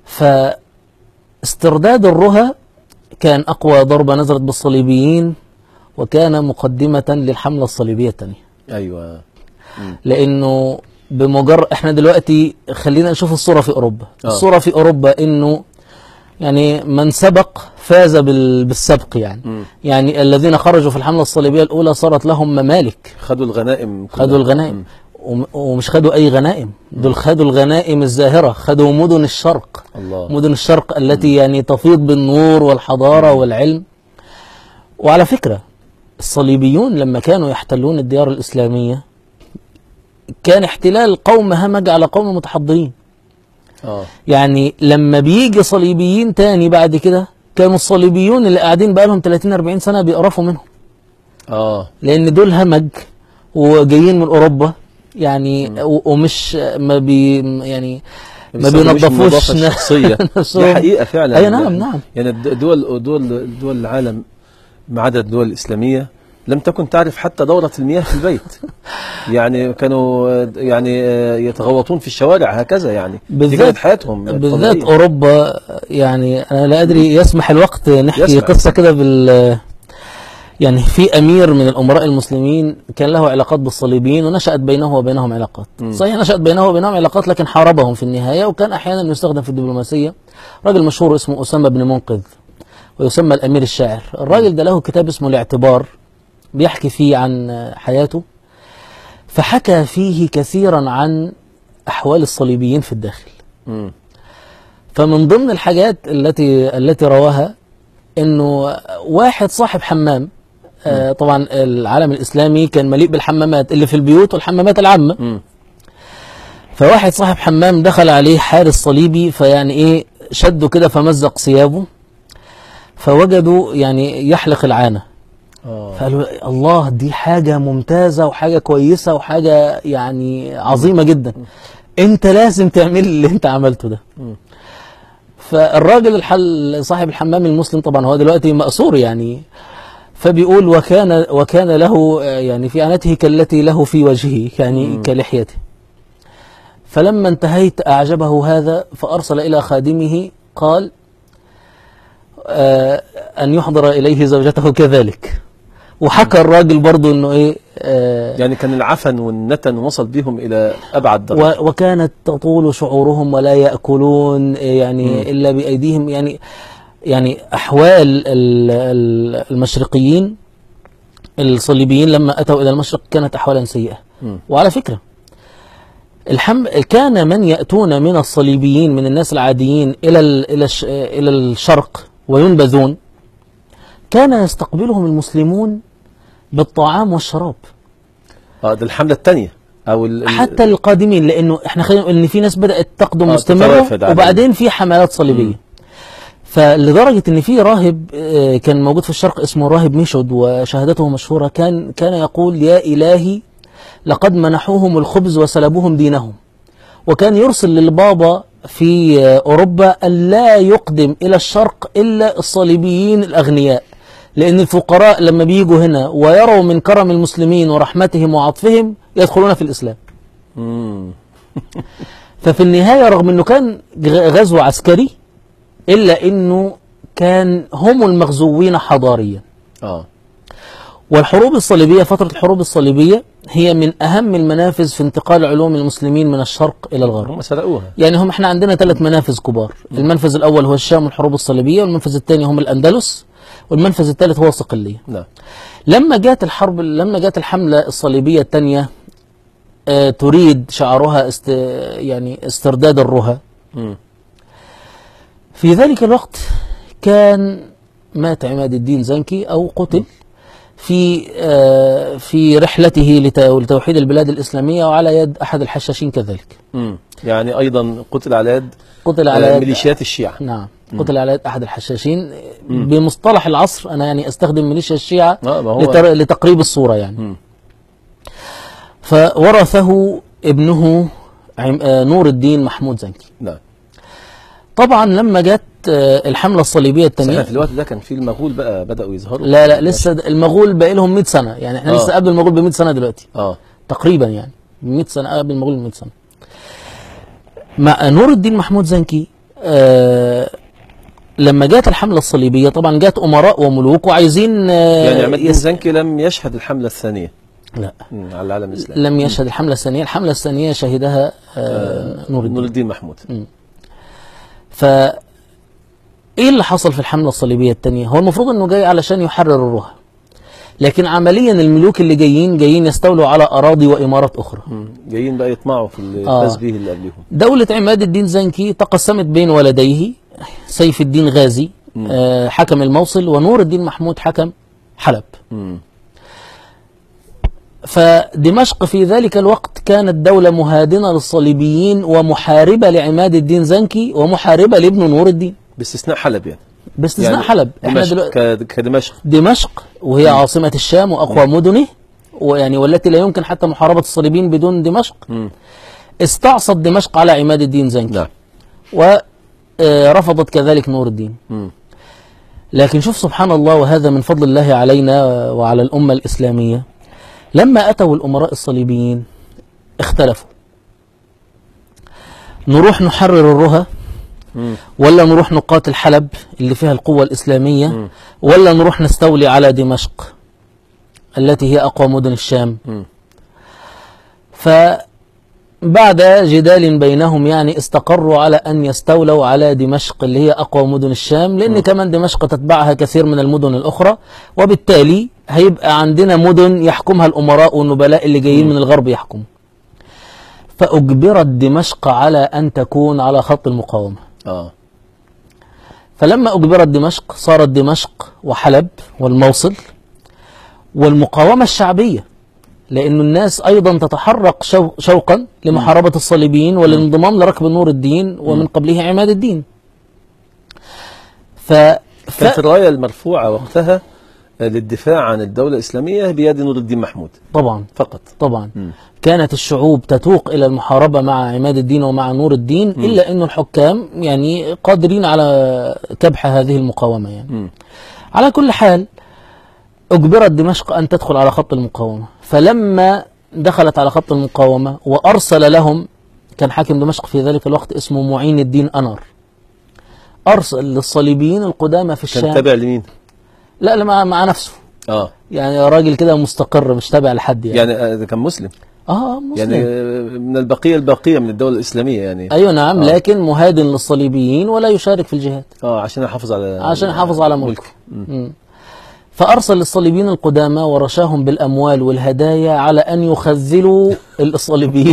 فاسترداد الرهى كان أقوى ضربة نزلت بالصليبيين وكان مقدمة للحملة الصليبية الثانية أيوة لأنه بمجرد احنا دلوقتي خلينا نشوف الصورة في أوروبا آه. الصورة في أوروبا إنه يعني من سبق فاز بال- بالسبق يعني مم. يعني الذين خرجوا في الحملة الصليبية الأولى صارت لهم ممالك خدوا الغنائم كلها. خدوا الغنائم مم. وم- ومش خدوا أي غنائم دول خدوا الغنائم الزاهرة خدوا مدن الشرق الله مدن الشرق التي يعني تفيض بالنور والحضارة والعلم وعلى فكرة الصليبيون لما كانوا يحتلون الديار الإسلامية كان احتلال قوم همج على قوم متحضرين آه يعني لما بيجي صليبيين تاني بعد كده كانوا الصليبيون اللي قاعدين بقالهم 30 40 سنة بيقرفوا منهم آه لان دول همج وجايين من اوروبا يعني و- ومش ما بي يعني ما بيستخدموش بينظفوش النظافة ن- الشخصية نفسهم. دي حقيقة فعلا أي نعم، نعم. يعني الد- دول دول دول العالم ما عدا الدول الإسلامية لم تكن تعرف حتى دورة المياه في البيت يعني كانوا آه، يعني آه، يتغوطون في الشوارع هكذا يعني دي بالذات- كانت حياتهم بالذات الطبيعية. اوروبا يعني انا لا ادري يسمح الوقت نحكي يسمح. قصه كده بال يعني في امير من الامراء المسلمين كان له علاقات بالصليبيين ونشات بينه وبينهم علاقات صحيح نشات بينه وبينهم علاقات لكن حاربهم في النهايه وكان احيانا يستخدم في الدبلوماسيه راجل مشهور اسمه اسامه بن منقذ ويسمى الامير الشاعر الراجل ده له كتاب اسمه الاعتبار بيحكي فيه عن حياته فحكى فيه كثيرا عن احوال الصليبيين في الداخل مم. فمن ضمن الحاجات التي التي رواها انه واحد صاحب حمام آه طبعا العالم الاسلامي كان مليء بالحمامات اللي في البيوت والحمامات العامه مم. فواحد صاحب حمام دخل عليه حارس صليبي فيعني ايه شده كده فمزق ثيابه فوجدوا يعني يحلق العانه آه. فقالوا الله دي حاجة ممتازة وحاجة كويسة وحاجة يعني عظيمة جدا انت لازم تعمل اللي انت عملته ده مم. فالراجل الحل صاحب الحمام المسلم طبعا هو دلوقتي مأسور يعني فبيقول وكان وكان له آه، يعني في عنته كالتي له في وجهه يعني كلحيته فلما انتهيت أعجبه هذا فأرسل إلى خادمه قال آه أن يحضر إليه زوجته كذلك وحكى الراجل برضو أنه إيه آه يعني كان العفن والنتن وصل بهم إلى أبعد درجة و- وكانت تطول شعورهم ولا يأكلون يعني إلا بأيديهم يعني يعني أحوال ال- ال- المشرقيين الصليبيين لما أتوا إلى المشرق كانت أحوالا سيئة مم. وعلى فكرة الحم كان من يأتون من الصليبيين من الناس العاديين إلى ال- إلى الش- إلى الشرق وينبذون كان يستقبلهم المسلمون بالطعام والشراب آه ده الحملة الثانية أو ال- ال- حتى القادمين لانه احنا خلينا نقول ان في ناس بدات تقدم آه، مستمره تتوافد عليهم. وبعدين في حملات صليبيه فلدرجه ان في راهب آه، كان موجود في الشرق اسمه راهب ميشود وشهادته مشهوره كان كان يقول يا الهي لقد منحوهم الخبز وسلبوهم دينهم وكان يرسل للبابا في آه، اوروبا ان لا يقدم الى الشرق الا الصليبيين الاغنياء لأن الفقراء لما بيجوا هنا ويروا من كرم المسلمين ورحمتهم وعطفهم يدخلون في الإسلام مم. ففي النهاية رغم أنه كان غ- غزو عسكري إلا أنه كان هم المغزوين حضاريا اه والحروب الصليبية فترة الحروب الصليبية هي من أهم المنافذ في انتقال علوم المسلمين من الشرق إلى الغرب هم سرقوها يعني هم احنا عندنا ثلاث منافذ كبار المنفذ الأول هو الشام والحروب الصليبية والمنفذ الثاني هم الأندلس والمنفذ الثالث هو صقلية نعم لما جاءت الحرب لما جاءت الحملة الصليبية الثانية آه تريد شعارها است يعني استرداد الرها مم. في ذلك الوقت كان مات عماد الدين زنكي أو قتل في آه في رحلته لت- لتوحيد البلاد الإسلامية وعلى يد أحد الحشاشين كذلك مم. يعني ايضا قتل على يد قتل على آه، يد ميليشيات الشيعة نعم قتل على يد أحد الحشاشين بمصطلح العصر أنا يعني أستخدم ميليشيا الشيعة آه، ما هو- لتر... لتقريب الصورة يعني مم. فورثه ابنه عم... آه، نور الدين محمود زنكي نعم طبعا لما جت آه، الحملة الصليبية صحيح الثانية في الوقت ده كان في المغول بقى بدأوا يظهروا لا لا لسه د- المغول باقي لهم 100 سنة يعني احنا آه. لسه قبل المغول ب 100 سنة دلوقتي اه تقريبا يعني 100 سنة قبل المغول ب 100 سنة مع نور الدين محمود زنكي آه لما جت الحملة الصليبية طبعا جت أمراء وملوك وعايزين آه يعني عماد الدين يس- زنكي لم يشهد الحملة الثانية لا مم. على العالم الإسلامي لم يشهد الحملة الثانية الحملة الثانية شهدها آه نور الدين نور الدين محمود ف ايه اللي حصل في الحملة الصليبية الثانية هو المفروض انه جاي علشان يحرر الرها لكن عمليا الملوك اللي جايين جايين يستولوا على اراضي وامارات اخرى مم. جايين بقى يطمعوا في اللي آه. فاز به اللي قبلهم دولة عماد الدين زنكي تقسمت بين ولديه سيف الدين غازي آه حكم الموصل ونور الدين محمود حكم حلب مم. فدمشق في ذلك الوقت كانت دولة مهادنة للصليبيين ومحاربة لعماد الدين زنكي ومحاربة لابن نور الدين باستثناء حلب يعني باستثناء يعني حلب احنا دمشق دلوقتي ك- كدمشق دمشق وهي عاصمة الشام وأقوى مدنه ويعني والتي لا يمكن حتى محاربة الصليبيين بدون دمشق مم. استعصت دمشق على عماد الدين زنكي نعم ورفضت كذلك نور الدين مم. لكن شوف سبحان الله وهذا من فضل الله علينا وعلى الأمة الإسلامية لما أتوا الأمراء الصليبيين اختلفوا نروح نحرر الرها مم. ولا نروح نقاتل حلب اللي فيها القوة الإسلامية مم. ولا نروح نستولي على دمشق التي هي أقوى مدن الشام مم. فبعد جدال بينهم يعني استقروا على أن يستولوا على دمشق اللي هي أقوى مدن الشام لأن كمان دمشق تتبعها كثير من المدن الأخرى وبالتالي هيبقى عندنا مدن يحكمها الأمراء والنبلاء اللي جايين من الغرب يحكموا فأجبرت دمشق على أن تكون على خط المقاومة اه فلما أجبرت دمشق صارت دمشق وحلب والموصل والمقاومة الشعبية لأن الناس أيضا تتحرك شو شوقا لمحاربة الصليبيين والانضمام لركب نور الدين ومن قبله عماد الدين ف... ف... كانت الراية المرفوعة وقتها آه، للدفاع عن الدولة الإسلامية بيد نور الدين محمود طبعا فقط طبعا مم. كانت الشعوب تتوق إلى المحاربة مع عماد الدين ومع نور الدين إلا أن الحكام يعني قادرين على كبح هذه المقاومة يعني مم. على كل حال أجبرت دمشق أن تدخل على خط المقاومة فلما دخلت على خط المقاومة وأرسل لهم كان حاكم دمشق في ذلك الوقت اسمه معين الدين أنر أرسل للصليبيين القدامى في كان الشام تابع لمين؟ لا لا مع, مع نفسه اه يعني راجل كده مستقر مش تابع لحد يعني, يعني آه، ده كان مسلم اه مسلم يعني آه، من البقية الباقية من الدولة الإسلامية يعني ايوه نعم آه. لكن مهادن للصليبيين ولا يشارك في الجهاد اه عشان يحافظ على عشان يحافظ على ملكه مم. فأرسل للصليبيين القدامى ورشاهم بالأموال والهدايا على أن يخذلوا الصليبيين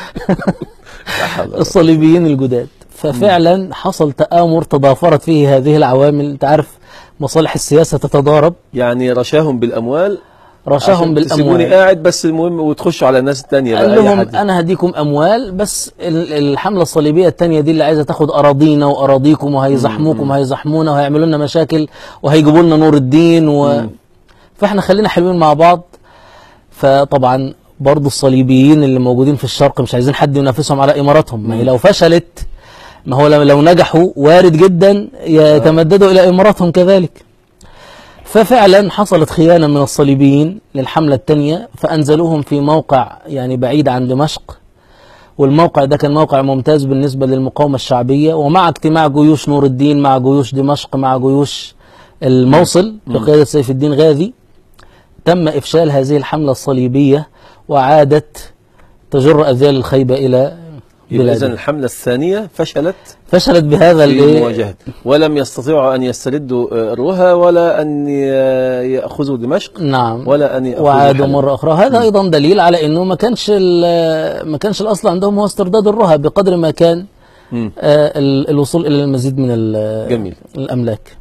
الصليبيين الجداد ففعلا حصل تآمر تضافرت فيه هذه العوامل أنت عارف مصالح السياسة تتضارب يعني رشاهم بالأموال رشاهم عشان تسيبوني بالأموال قاعد بس المهم وتخشوا على الناس التانية بقى قال أي لهم حد. انا هديكم اموال بس ال- الحمله الصليبيه الثانيه دي اللي عايزه تاخد اراضينا واراضيكم وهيزحموكم وهيزحمونا وهيعملوا لنا مشاكل وهيجيبوا لنا نور الدين و... فاحنا خلينا حلوين مع بعض فطبعا برضو الصليبيين اللي موجودين في الشرق مش عايزين حد ينافسهم على اماراتهم ما هي لو فشلت ما هو لو- لو نجحوا وارد جدا يتمددوا الى اماراتهم كذلك ففعلا حصلت خيانة من الصليبيين للحملة الثانية فأنزلوهم في موقع يعني بعيد عن دمشق والموقع ده كان موقع ممتاز بالنسبة للمقاومة الشعبية ومع اجتماع جيوش نور الدين مع جيوش دمشق مع جيوش الموصل بقيادة سيف الدين غازي تم إفشال هذه الحملة الصليبية وعادت تجر أذيال الخيبة إلى إذا بلادها الحملة الثانية فشلت فشلت بهذا في الإيه؟ مواجهة ولم يستطيعوا أن يستردوا آه، الرها ولا أن ي- يأخذوا دمشق نعم ولا أن يأخذوا وعادوا حلب. مرة أخرى هذا أيضا دليل على أنه ما كانش ال- ما كانش الأصل عندهم هو استرداد الرهى بقدر ما كان مم. آه، ال- الوصول إلى المزيد من ال- جميل الأملاك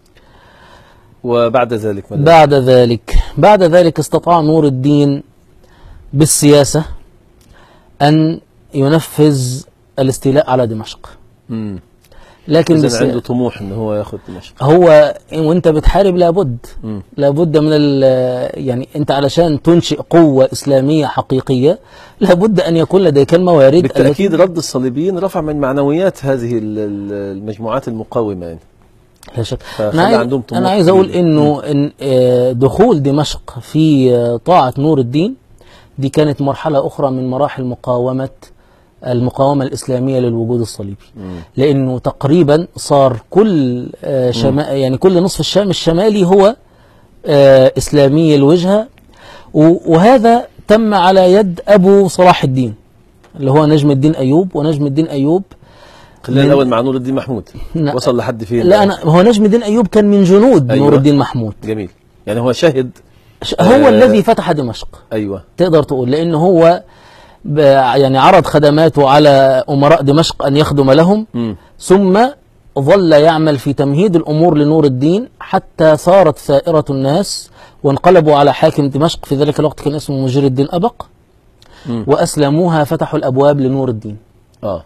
وبعد ذلك ماذا؟ بعد ذلك بعد ذلك استطاع نور الدين بالسياسة أن ينفذ الاستيلاء على دمشق مم. لكن إذا بس عنده طموح أنه هو يأخذ دمشق هو وانت بتحارب لابد مم. لابد من ال- يعني انت علشان تنشئ قوة إسلامية حقيقية لابد أن يكون لديك الموارد بالتأكيد رد الصليبيين رفع من معنويات هذه ال- ال- المجموعات المقاومة يعني. التي لا شك فخلى أنا عايز, عندهم طموح أنا عايز أقول كبير. إنه إن آه، دخول دمشق في آه، طاعة نور الدين دي كانت مرحلة أخرى من مراحل مقاومة المقاومة الإسلامية للوجود الصليبي مم. لأنه تقريبا صار كل آه، شما يعني كل نصف الشام الشمالي هو آه، إسلامي الوجهة و- وهذا تم على يد أبو صلاح الدين اللي هو نجم الدين أيوب ونجم الدين أيوب خلينا من- الأول مع نور الدين محمود لا. وصل لحد فين لا أنا هو نجم الدين أيوب كان من جنود أيوة. نور الدين محمود جميل يعني هو شهد ش- هو آه. الذي فتح دمشق أيوة تقدر تقول لأنه هو ب- يعني عرض خدماته على أمراء دمشق أن يخدم لهم مم. ثم ظل يعمل في تمهيد الأمور لنور الدين حتى ثارت ثائرة الناس وانقلبوا على حاكم دمشق في ذلك الوقت كان اسمه مجير الدين أبق مم. وأسلموها فتحوا الأبواب لنور الدين آه.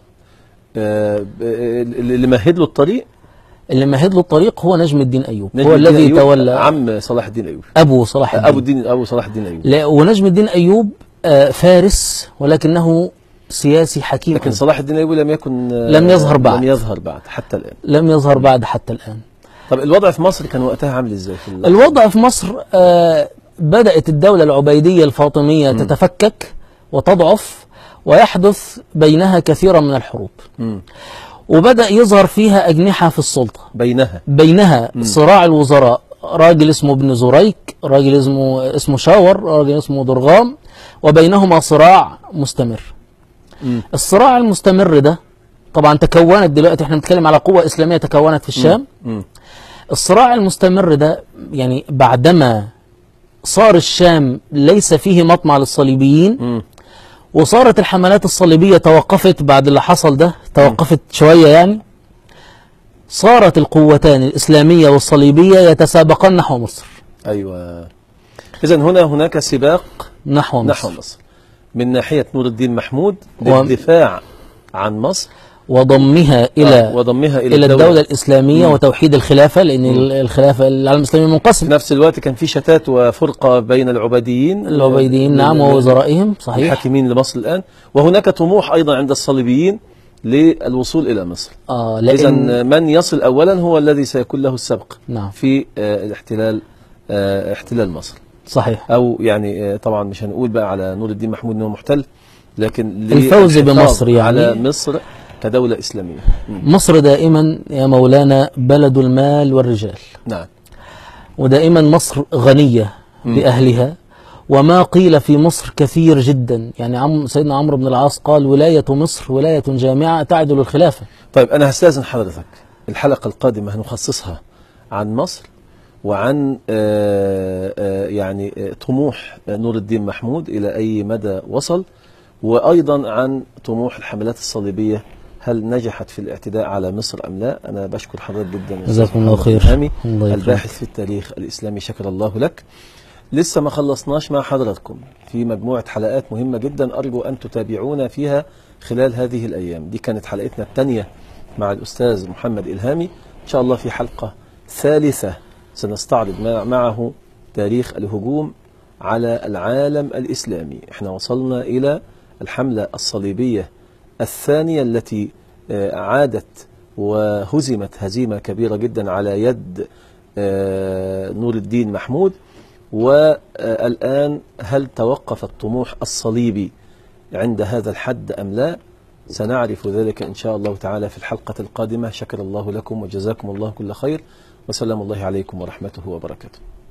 آه ب- اللي مهد له الطريق اللي مهد له الطريق هو نجم الدين أيوب نجم هو الدين الذي أيوب تولى عم صلاح الدين أيوب أبو صلاح الدين أبو الدين أبو صلاح الدين أيوب لا ونجم الدين أيوب آه، فارس ولكنه سياسي حكيم لكن أيضا. صلاح الدين أيوب لم يكن آه، لم يظهر بعد. لم يظهر بعد حتى الآن لم يظهر بعد حتى الآن طب الوضع في مصر كان وقتها عامل ازاي في اللحظة؟ الوضع في مصر آه، بدأت الدولة العبيدية الفاطمية تتفكك وتضعف ويحدث بينها كثيرا من الحروب مم. وبدأ يظهر فيها أجنحة في السلطة بينها بينها صراع الوزراء راجل اسمه ابن زريك راجل اسمه اسمه شاور راجل اسمه درغام وبينهما صراع مستمر مم. الصراع المستمر ده طبعا تكونت دلوقتي احنا بنتكلم على قوة إسلامية تكونت في الشام مم. الصراع المستمر ده يعني بعدما صار الشام ليس فيه مطمع للصليبيين مم. وصارت الحملات الصليبية توقفت بعد اللي حصل ده توقفت شوية يعني صارت القوتان الإسلامية والصليبية يتسابقان نحو مصر ايوه اذا هنا هناك سباق نحو مصر, نحو مصر من ناحية نور الدين محمود و- للدفاع عن مصر وضمها إلى آه، وضمها إلى, إلى الدولة, الدولة الإسلامية مم. وتوحيد الخلافة لأن ال- الخلافة العالم الإسلامي في منقسم نفس الوقت كان في شتات وفرقة بين العبيديين العبيديين ل- نعم ل- ووزرائهم صحيح الحاكمين لمصر الآن وهناك طموح أيضا عند الصليبيين للوصول إلى مصر آه إذا لأن من يصل أولا هو الذي سيكون له السبق نعم في آه، الاحتلال آه، احتلال مصر صحيح او يعني آه، طبعا مش هنقول بقى على نور الدين محمود انه محتل لكن الفوز للحفاظ بمصر يعني. على مصر كدولة إسلامية مم. مصر دائما يا مولانا بلد المال والرجال نعم ودائما مصر غنية مم. بأهلها وما قيل في مصر كثير جدا يعني عم سيدنا عمرو بن العاص قال ولاية مصر ولاية جامعة تعدل الخلافة طيب أنا هستأذن حضرتك الحلقة القادمة هنخصصها عن مصر وعن آه، آه، يعني آه، طموح نور الدين محمود إلى أي مدى وصل وأيضا عن طموح الحملات الصليبية هل نجحت في الاعتداء على مصر أم لا أنا بشكر حضرتك جدا يا جزاكم الله أستاذ خير. محمد إلهامي، الله يكرمك. الباحث في التاريخ الإسلامي شكر الله لك لسه ما خلصناش مع حضراتكم في مجموعة حلقات مهمة جدا أرجو أن تتابعونا فيها خلال هذه الأيام دي كانت حلقتنا الثانية مع الأستاذ محمد إلهامي إن شاء الله في حلقة ثالثة سنستعرض مع- معه تاريخ الهجوم على العالم الإسلامي احنا وصلنا إلى الحملة الصليبية الثانية التي آه، عادت وهزمت هزيمة كبيرة جدا على يد آه، نور الدين محمود والآن هل توقف الطموح الصليبي عند هذا الحد أم لا سنعرف ذلك إن شاء الله تعالى في الحلقة القادمة شكر الله لكم وجزاكم الله كل خير وسلام الله عليكم ورحمته وبركاته